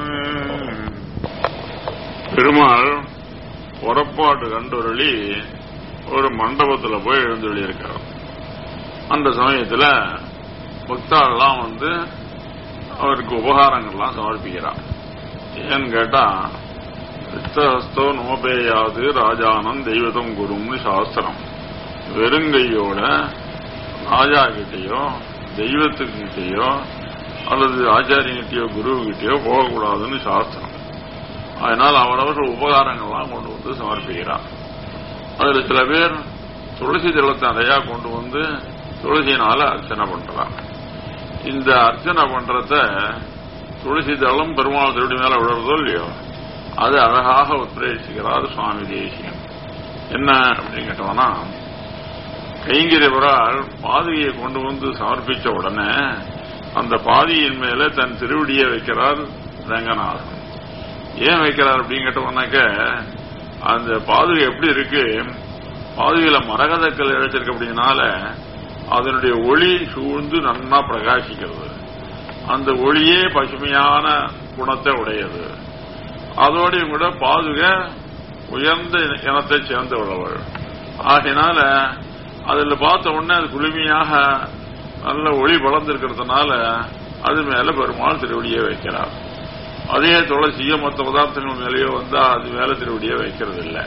பெருமாள் புறப்பாட்டு கண்டுருளி ஒரு மண்டபத்தில் போய் எழுந்துள்ளி இருக்கார் அந்த சமயத்தில் பக்தாள்லாம் வந்து அவருக்கு உபகாரங்கள்லாம் சமர்ப்பிக்கிறார் ஏன்னு கேட்டா சித்தஹஸ்தோ நோபேயாது ராஜானம் தெய்வதம் குரும்னு சாஸ்திரம் வெறுங்கையோட ராஜா கிட்டேயோ தெய்வத்துக்கிட்டேயோ அல்லது ஆச்சாரியங்கிட்டயோ குருவுகிட்டயோ போகக்கூடாதுன்னு சாஸ்திரம் அதனால் அவரவர்கள் உபகாரங்கள்லாம் கொண்டு வந்து சமர்ப்பிக்கிறார் அதுல சில பேர் துளசி தளத்தை நிறையா கொண்டு வந்து துளசியினால அர்ச்சனை பண்றாங்க இந்த அர்ச்சனை பண்றத துளசி தளம் பெருமாள் திருடி மேல விழுறதோ இல்லையோ அது அழகாக உத்ரேசிக்கிறார் சுவாமி தேசியம் என்ன அப்படின்னு கேட்டோம்னா கைங்கிரவரால் பாதுகையை கொண்டு வந்து சமர்ப்பிச்ச உடனே அந்த பாதியின் மேல தன் திருவடியை வைக்கிறார் ரங்கநாதன் ஏன் வைக்கிறார் அப்படின்னு கேட்டோம்னாக்க அந்த பாதுகை எப்படி இருக்கு பாதுகையில மரகதக்கல் இழைச்சிருக்கு அப்படின்னால அதனுடைய ஒளி சூழ்ந்து நன்னா பிரகாசிக்கிறது அந்த ஒளியே பசுமையான குணத்தை உடையது அதோடையும் கூட பாதுகை உயர்ந்த இனத்தை சேர்ந்தவளவள் ஆகையினால அதுல பார்த்த உடனே அது குளுமையாக நல்ல ஒளி வளர்ந்திருக்கிறதுனால அது மேல பெருமாள் திருவடியை வைக்கிறார் அதே துளசியோ மற்ற பதார்த்தங்கள் மேலேயோ வந்தா அது மேல திருவடியை வைக்கிறது இல்லை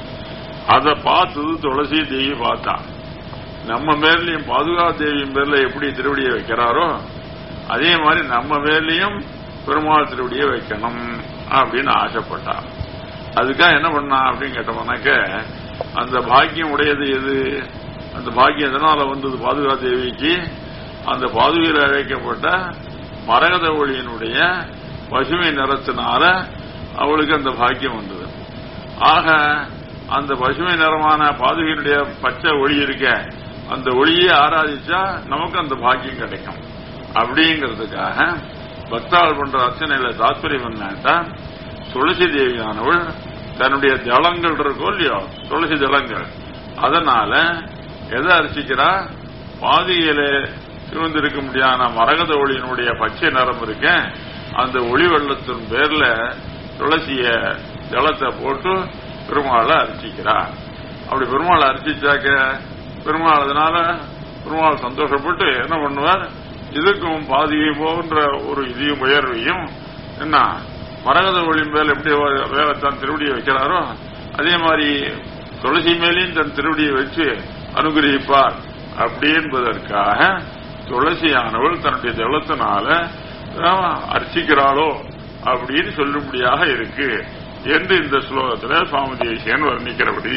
அதை பார்த்தது துளசி தேவி பார்த்தா நம்ம மேர்லயும் பாதுகா தேவியின் பேர்ல எப்படி திருவடியை வைக்கிறாரோ அதே மாதிரி நம்ம மேர்லயும் பெருமாள் திருவடியை வைக்கணும் அப்படின்னு ஆசைப்பட்டா அதுக்காக என்ன பண்ணா அப்படின்னு கேட்டோம்னாக்க அந்த பாக்கியம் உடையது எது அந்த பாக்கியம் எதனால வந்தது பாதுகா தேவிக்கு அந்த பாதுகையில் அழைக்கப்பட்ட மரகத ஒளியினுடைய பசுமை நிறத்தினால அவளுக்கு அந்த பாக்கியம் வந்தது ஆக அந்த பசுமை நிறமான பாதுகையினுடைய பச்சை ஒளி இருக்க அந்த ஒளியை ஆராதிச்சா நமக்கு அந்த பாக்கியம் கிடைக்கும் அப்படிங்கிறதுக்காக பக்தாள் பண்ற அர்ச்சனையில தாத்பரியம் என்னட்டா துளசி தேவியானவள் தன்னுடைய தளங்கள் இருக்கோ இல்லையோ துளசி தளங்கள் அதனால எதை அர்ச்சிக்கிறா பாதியில சிவந்திருக்க முடியாத மரகத ஒளியினுடைய பச்சை நிறம் இருக்க அந்த ஒளி வெள்ளத்தின் பேர்ல துளசிய ஜலத்தை போட்டு பெருமாளை அர்ச்சிக்கிறா அப்படி பெருமாளை அர்ச்சிச்சாக்க பெருமாள் அதனால பெருமாள் சந்தோஷப்பட்டு என்ன பண்ணுவார் இதுக்கும் பாதியை போன்ற ஒரு இதையும் உயர்வையும் என்ன மரகத ஒளி மேல் எப்படி வேற தன் திருவடியை வைக்கிறாரோ அதே மாதிரி துளசி மேலேயும் தன் திருவடியை வச்சு அனுகிரகிப்பார் அப்படி என்பதற்காக துளசியானவள் தன்னுடைய ஜலத்தினால அர்ச்சிக்கிறாளோ அப்படின்னு சொல்லும்படியாக இருக்கு என்று இந்த ஸ்லோகத்துல சுவாமி தேசியன் வர்ணிக்கிறபடி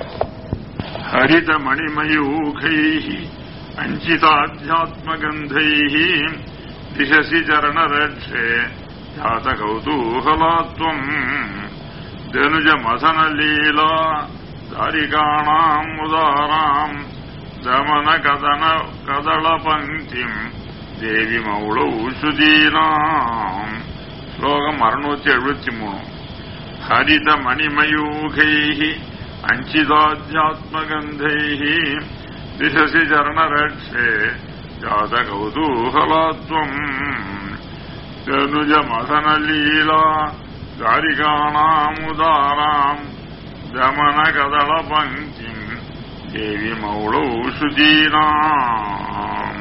ஹரித மணிமயூகை அஞ்சிதாத்யாத்மகந்தை திசசி சரணரட்சே ஜாத கௌதூகலாத்வம் தனுஜ மசன லீலா தாரிகாணாம் உதாராம் தமன கதன கதள பங்கிம் தேவி மௌளௌ சுதீனாம் ஸ்லோகம் அறுநூத்தி எழுபத்தி மூணு ஹரித மணிமயூகை அஞ்சிதாத்யாத்மகந்தை திசசி சரணரட்சே ஜாத கௌதூகலாத்வம் தனுஜ மசன லீலா தாரிகாணாமுதாராம் தமன கதள பங்கிம் தேவி மௌளௌ சுதீனாம்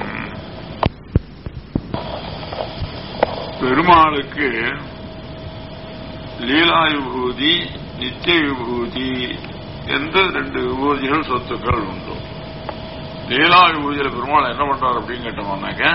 பெருமாளுக்கு லீலா விபூதி நித்திய விபூதி என்று ரெண்டு விபூதிகள் சொத்துக்கள் உண்டு லீலா விபூதியில பெருமாள் என்ன பண்றார் அப்படின்னு கேட்டோம்னாக்க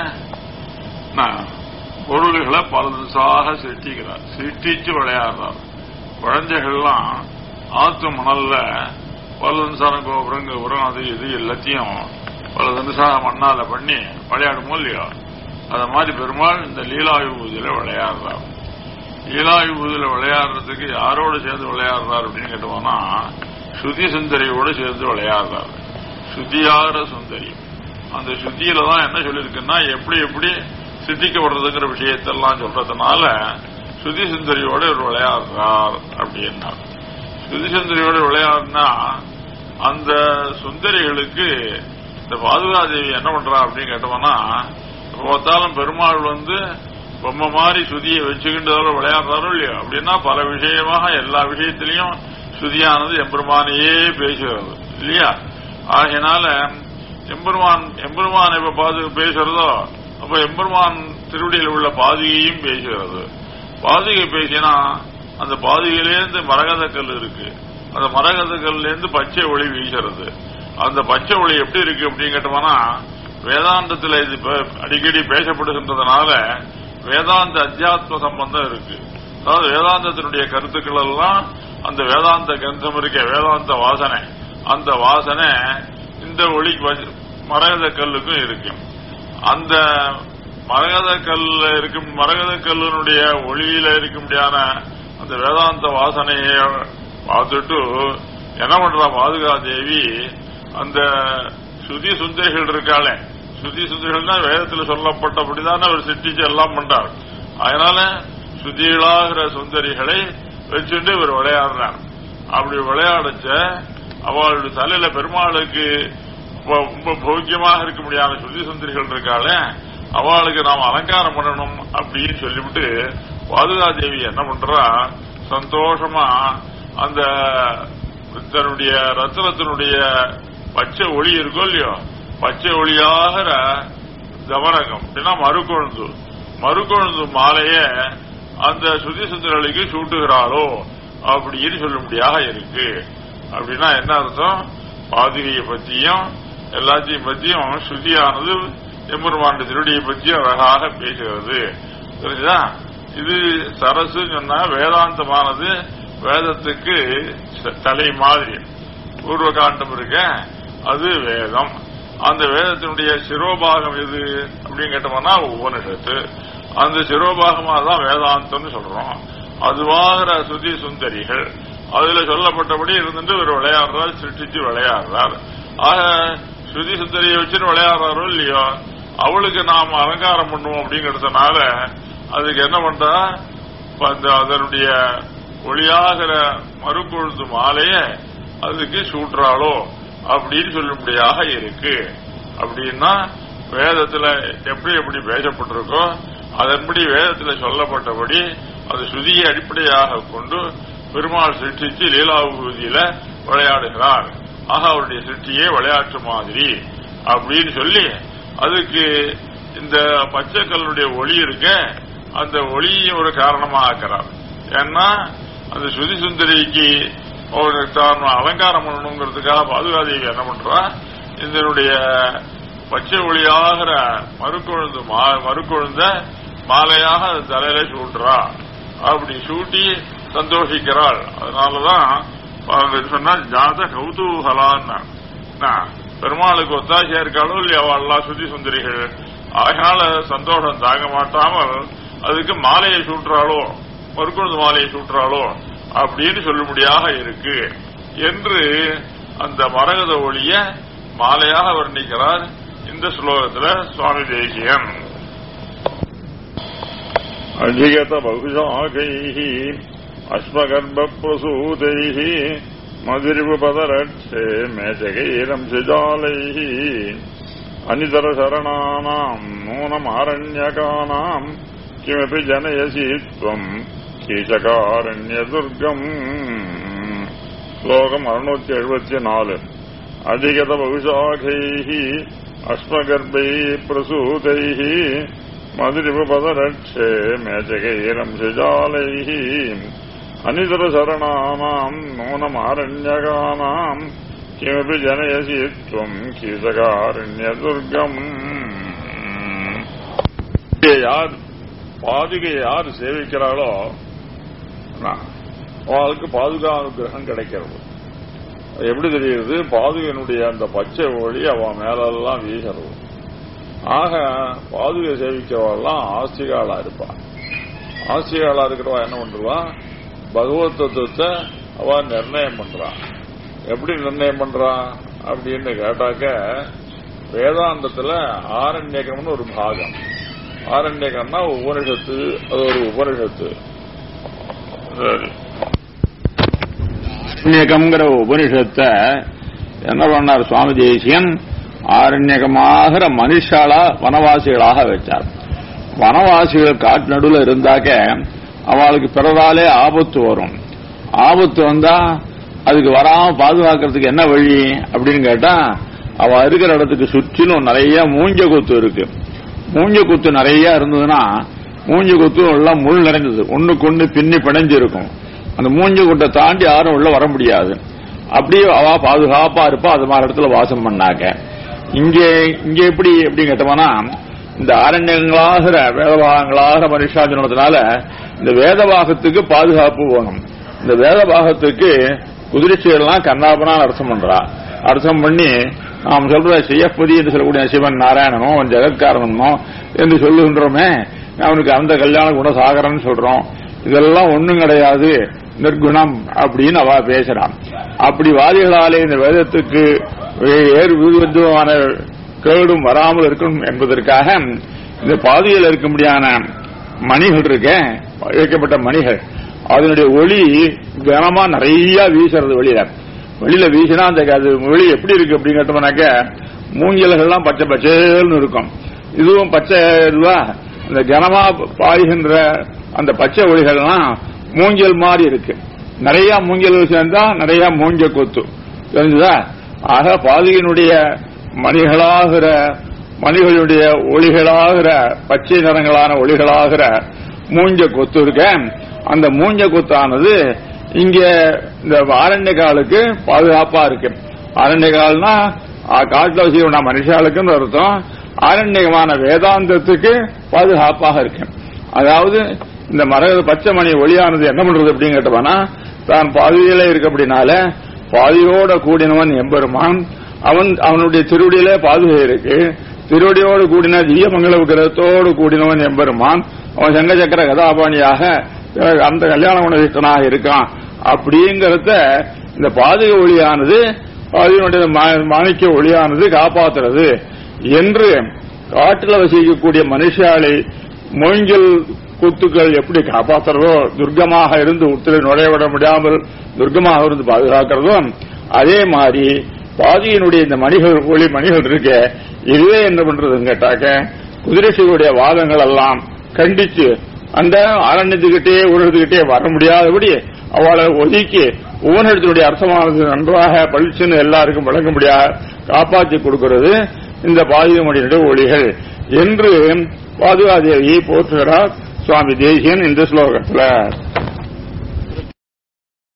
பொருள்களை பல திசாக சிருஷ்டிக்கிறார் சிருஷ்டிச்சு விளையாடுறார் குழந்தைகள்லாம் ஆத்து மணல்ல பல தினசாரம் கோபுரம் கோபுரம் அது இது எல்லாத்தையும் பல தினசாக மண்ணால பண்ணி விளையாடுமோ இல்லையோ அத மாதிரி பெருமாள் இந்த லீலா விபூதியில விளையாடுறார் லீலா விபூதியில விளையாடுறதுக்கு யாரோட சேர்ந்து விளையாடுறார் அப்படின்னு கேட்டோம்னா ஸ்ருதி சுந்தரியோட சேர்ந்து விளையாடுறாரு சுத்தியார சுந்தரி அந்த சுத்தியில தான் என்ன சொல்லியிருக்குன்னா எப்படி எப்படி சித்திக்கப்படுறதுங்கிற விஷயத்தெல்லாம் சொல்றதுனால சுதி சுந்தரியோட இவர் விளையாடுறார் அப்படின்னா சுதி சுந்தரியோட விளையாடுனா அந்த சுந்தரிகளுக்கு இந்த பாதுகாதேவி என்ன பண்றா அப்படின்னு கேட்டோம்னா பார்த்தாலும் பெருமாள் வந்து பொம்மை மாதிரி சுதியை வச்சுக்கிட்டு விளையாடுறாரோ இல்லையோ அப்படின்னா பல விஷயமாக எல்லா விஷயத்திலையும் சுதியானது எம்பெருமானையே பேசுகிறது இல்லையா ஆகையினால எம்பெருமான் எம்பெருமான் இப்ப பாது பேசுறதோ அப்ப எம்பெருமான் திருவடியில் உள்ள பாதிகையும் பேசுகிறது பாதிகை பேசினா அந்த பாதிகையிலேருந்து மரகத கல் இருக்கு அந்த மரகத கல்லேருந்து பச்சை ஒளி வீசுறது அந்த பச்சை ஒளி எப்படி இருக்கு அப்படின்னு கேட்டோம்னா வேதாந்தத்தில் இது அடிக்கடி பேசப்படுகின்றதுனால வேதாந்த அத்தியாத்ம சம்பந்தம் இருக்கு அதாவது வேதாந்தத்தினுடைய கருத்துக்கள் எல்லாம் அந்த வேதாந்த கந்தம் இருக்க வேதாந்த வாசனை அந்த வாசனை இந்த ஒளி மரகத கல்லுக்கும் இருக்கு அந்த மரகத கல்ல இருக்கும் மரகத கல்லுனுடைய ஒளியில இருக்க முடியாத அந்த வேதாந்த வாசனையை பார்த்துட்டு என்ன பண்றா பாதுகா தேவி அந்த சுதி சுந்தரிகள் இருக்காளே ஸ்ருதி சுத்திகள் தான் வேதத்துல சொல்லப்பட்டபடிதான் அவர் சிட்டிச்சு எல்லாம் பண்றார் அதனால சுத்திகளாகிற சுந்தரிகளை வச்சுட்டு இவர் விளையாடுறார் அப்படி விளையாடச்ச அவளுடைய தலையில பெருமாளுக்கு ரொம்ப- ரொம்ப போக்கியமாக இருக்க முடியாத சுத்தி சுந்தரிகள் இருக்காளே அவளுக்கு நாம் அலங்காரம் பண்ணணும் அப்படின்னு சொல்லிவிட்டு பாதுகாதேவி என்ன பண்றா சந்தோஷமா அந்த தன்னுடைய ரத்னத்தினுடைய பச்சை ஒளி இருக்கோ இல்லையோ பச்சை ஒளியாகிற தவரகம் அப்படின்னா மறுக்கொழுந்து மறுக்கொழுந்து மாலைய அந்த சுதி சுந்தரர்களுக்கு சூட்டுகிறாளோ அப்படின்னு சொல்லும்படியாக இருக்கு அப்படின்னா என்ன அர்த்தம் பாதுகையை பத்தியும் எல்லாத்தையும் பத்தியும் ஸ்ருதியானது எம்பெருமாண்ட திருடியை பத்தியும் அழகாக பேசுகிறது புரியுதா இது சரசு சொன்னா வேதாந்தமானது வேதத்துக்கு ச- தலை மாதிரி பூர்வ காண்டம் இருக்க அது வேதம் அந்த வேதத்தினுடைய சிரோபாகம் எது அப்படின்னு கேட்டோம்னா உபனிஷத்து அந்த சிரோபாகமா தான் வேதாந்தம்னு சொல்றோம் அதுவாகிற சுதி சுந்தரிகள் அதுல சொல்லப்பட்டபடி இருந்துட்டு ஒரு விளையாடுறார் சிருஷ்டிச்சு விளையாடுறார் ஆக ஸ்ருதி சுந்தரியை வச்சுன்னு விளையாடுறாரோ இல்லையோ அவளுக்கு நாம் அலங்காரம் பண்ணுவோம் அப்படிங்கறதுனால அதுக்கு என்ன பண்றா இப்ப அந்த அதனுடைய ஒளியாகிற மறுபொழுது மாலைய அதுக்கு சூட்டுறாளோ அப்படின்னு சொல்லும்படியாக இருக்கு அப்படின்னா வேதத்துல எப்படி எப்படி பேசப்பட்டிருக்கோ அதன்படி வேதத்துல சொல்லப்பட்டபடி அது ஸ்ருதியை அடிப்படையாக கொண்டு பெருமாள் சிருஷ்டிச்சு லீலாபூதியில விளையாடுகிறார் ஆக அவருடைய சிருஷ்டியே விளையாட்டு மாதிரி அப்படின்னு சொல்லி அதுக்கு இந்த பச்சை கல்லுடைய ஒளி இருக்க அந்த ஒளியை ஒரு காரணமா ஆக்கிறார் ஏன்னா அந்த சுதி சுந்தரிக்கு ஒரு தான் அலங்காரம் பண்ணணுங்கிறதுக்காக பாதுகாதேவி என்ன பண்றா இதனுடைய பச்சை ஒளியாகிற மறுக்கொழுந்து மா- மறுக்கொழுந்த மாலையாக அது தலையில சூட்டுறா அப்படி சூட்டி சந்தோஷிக்கிறாள் அதனாலதான் அவங்க சொன்னா ஜாத கௌதூகலான்னு நான் பெருமாளுக்கு ஒத்தாசையா இருக்காளோ இல்லையா அவள்லாம் சுத்தி சுந்தரிகள் அதனால சந்தோஷம் தாங்க மாட்டாமல் அதுக்கு மாலையை சூட்டுறாளோ மறுக்கொழுந்து மாலையை சூட்டுறாளோ அப்படின்னு சொல்லும்படியாக இருக்கு என்று அந்த மரகத ஒளிய மாலையாக வர்ணிக்கிறார் இந்த ஸ்லோகத்துல சுவாமி தேசியன் அதிகத பகுஷாகைः அஸ்மகர்ப்பசூதைः மதிரிபதரட்சே மேஜகைரம்சிஜாலைः அனிதரசரணானாம் நூனமாரண்யகானாம் கிமபி ஜனயசி त्वम् கீசகாரண்யதுர்கம் ஸ்லோகம் அறுநூத்தி எழுபத்தி நாலு அதிகத பகுஷாகைः அஸ்மகர்ப்பைः பிரசூதைः மதுரிபதரட்சே மேஜகைரம்சிஜாலைः அனிதரசரணானாம் நூனமாரண்யகானாம் கிமபி ஜனயசி त्वम् கீசகாரண்யதுர்கம் யார் பாதுகை யார் சேவிக்கிறாளோ நான், அவளுக்கு பாதுகானுகிரகம் கிடைக்கிறது அது எப்படி தெரியுது பாதுகையினுடைய அந்த பச்சை ஒளி அவ மேலெல்லாம் வீசுறது ஆக பாதுகை சேவிக்கிறவெல்லாம் ஆஸ்திகாலா இருப்பா ஆஸ்திகாலா இருக்கிறவா என்ன பண்றவா பகவத் தத்துவத்தை அவ நிர்ணயம் பண்றா எப்படி நிர்ணயம் பண்றா அப்படின்னு கேட்டாக்க வேதாந்தத்துல ஆரண்யகம்னு ஒரு பாகம் ஆரண்யகம்னா உபனிஷத்து அது ஒரு உபனிஷத்து சரி ஆரண்யகம்ங்கிற உபனிஷத்தை என்ன பண்ணார் சுவாமி தேசியன் ஆரண்யகமாகிற மனுஷாலா வனவாசிகளாக வச்சார் வனவாசிகள் காட்டு நடுவில் இருந்தாக்க அவளுக்கு பிறராலே ஆபத்து வரும் ஆபத்து வந்தா அதுக்கு வராம பாதுகாக்கிறதுக்கு என்ன வழி அப்படின்னு கேட்டா அவ இருக்கிற இடத்துக்கு சுற்றிலும் நிறைய மூஞ்ச கொத்து இருக்கு மூஞ்ச கொத்து நிறைய இருந்ததுன்னா மூஞ்ச கொத்து எல்லாம் முள் நிறைஞ்சது ஒண்ணுக்கு ஒண்ணு பின்னி பிணைஞ்சு இருக்கும் அந்த மூஞ்ச கொட்டை தாண்டி யாரும் உள்ள வர முடியாது அப்படியே அவ பாதுகாப்பா இருப்பா அது மாதிரி இடத்துல வாசம் பண்ணாக்க இங்கே இங்க எப்படி எப்படி கேட்டோம்னா இந்த ஆரண்யங்களாகிற வேதபாகங்களாகிற மனுஷாஜனத்தினால இந்த வேதபாகத்துக்கு பாதுகாப்பு வேணும் இந்த வேதபாகத்துக்கு குதிரைச்செயலாம் கண்ணாபனான் அர்த்தம் பண்றா அர்த்தம் பண்ணி நாம் சொல்ற செய்யப்பதி என்று சொல்லக்கூடிய சிவன் நாராயணனோ அவன் ஜெகத்காரணனோ என்று சொல்லுகின்றோமே அவனுக்கு அந்த கல்யாண குணசாகரன் சொல்றோம் இதெல்லாம் ஒண்ணும் கிடையாது நிர்குணம் அப்படின்னு அவ பேசுறான் அப்படி வாதிகளாலே இந்த வேதத்துக்கு ஏறு விருதுவான கேடும் வராமல் இருக்கணும் என்பதற்காக இந்த பாதையில் இருக்கும்படியான மணிகள் இருக்க வைக்கப்பட்ட மணிகள் அதனுடைய ஒளி கனமா நிறைய வீசுறது வெளியில வெளியில வீசினா அந்த அது ஒளி எப்படி இருக்கு அப்படின்னு கேட்டோம்னாக்க மூங்கில்கள்லாம் பச்சை பச்சேல்னு இருக்கும் இதுவும் பச்சை இதுவா அந்த கனமா பாய்கின்ற அந்த பச்சை ஒளிகள்லாம் மூங்கில் மாதிரி இருக்கு நிறைய மூங்கில் சேர்ந்தா நிறைய மூங்க கொத்து தெரிஞ்சுதா ஆக பாதியினுடைய மணிகளாகிற மணிகளுடைய ஒளிகளாகிற பச்சை நிறங்களான ஒளிகளாகிற மூஞ்ச கொத்து இருக்க அந்த மூஞ்ச கொத்தானது இங்க இந்த ஆரண்ய காலுக்கு பாதுகாப்பா இருக்கு ஆரண்ய கால்னா காட்டுல வச்சுக்கணும் மனுஷாளுக்குன்னு அர்த்தம் ஆரண்யமான வேதாந்தத்துக்கு பாதுகாப்பாக இருக்கு அதாவது இந்த மர பச்சை மணி ஒளியானது என்ன பண்றது அப்படின்னு கேட்டோம்னா தான் பாதியில இருக்க அப்படின்னால பாதியோட கூடினவன் எம்பெருமான் அவன் அவனுடைய திருவடியிலே பாதுகை இருக்கு திருவடியோடு கூடின திவ்ய மங்கள விக்கிரகத்தோடு கூடினவன் எம்பெருமான் அவன் சங்க சக்கர கதாபாணியாக அந்த கல்யாண குணவிஷ்டனாக இருக்கான் அப்படிங்கறத இந்த பாதுகை ஒளியானது பாதியினுடைய மாணிக்க ஒளியானது காப்பாத்துறது என்று காட்டில் வசிக்கக்கூடிய மனுஷாலை மூங்கில் குத்துக்கள் எப்படி காப்பாற்றுறதோ துர்க்கமாக இருந்து உத்திரை நுழைய விட முடியாமல் துர்க்கமாக இருந்து பாதுகாக்கிறதோ அதே மாதிரி பாதியினுடைய இந்த மணிகள் ஒளி மணிகள் இருக்க இதுவே என்ன பண்றதுன்னு கேட்டாக்க குதிரைசிகளுடைய வாதங்கள் எல்லாம் கண்டிச்சு அந்த அரண்யத்துக்கிட்டே உணர்த்துக்கிட்டே வர முடியாதபடி அவளை ஒதுக்கி உபநிடத்தினுடைய அர்த்தமானது நன்றாக பளிச்சுன்னு எல்லாருக்கும் வழங்க முடியாது காப்பாற்றி கொடுக்கிறது இந்த பாதியமணியுடைய ஒளிகள் என்று பாதுகாதேவியை போற்றுகிறார் சுவாமி தேசியன் இந்த ஸ்லோகத்தில்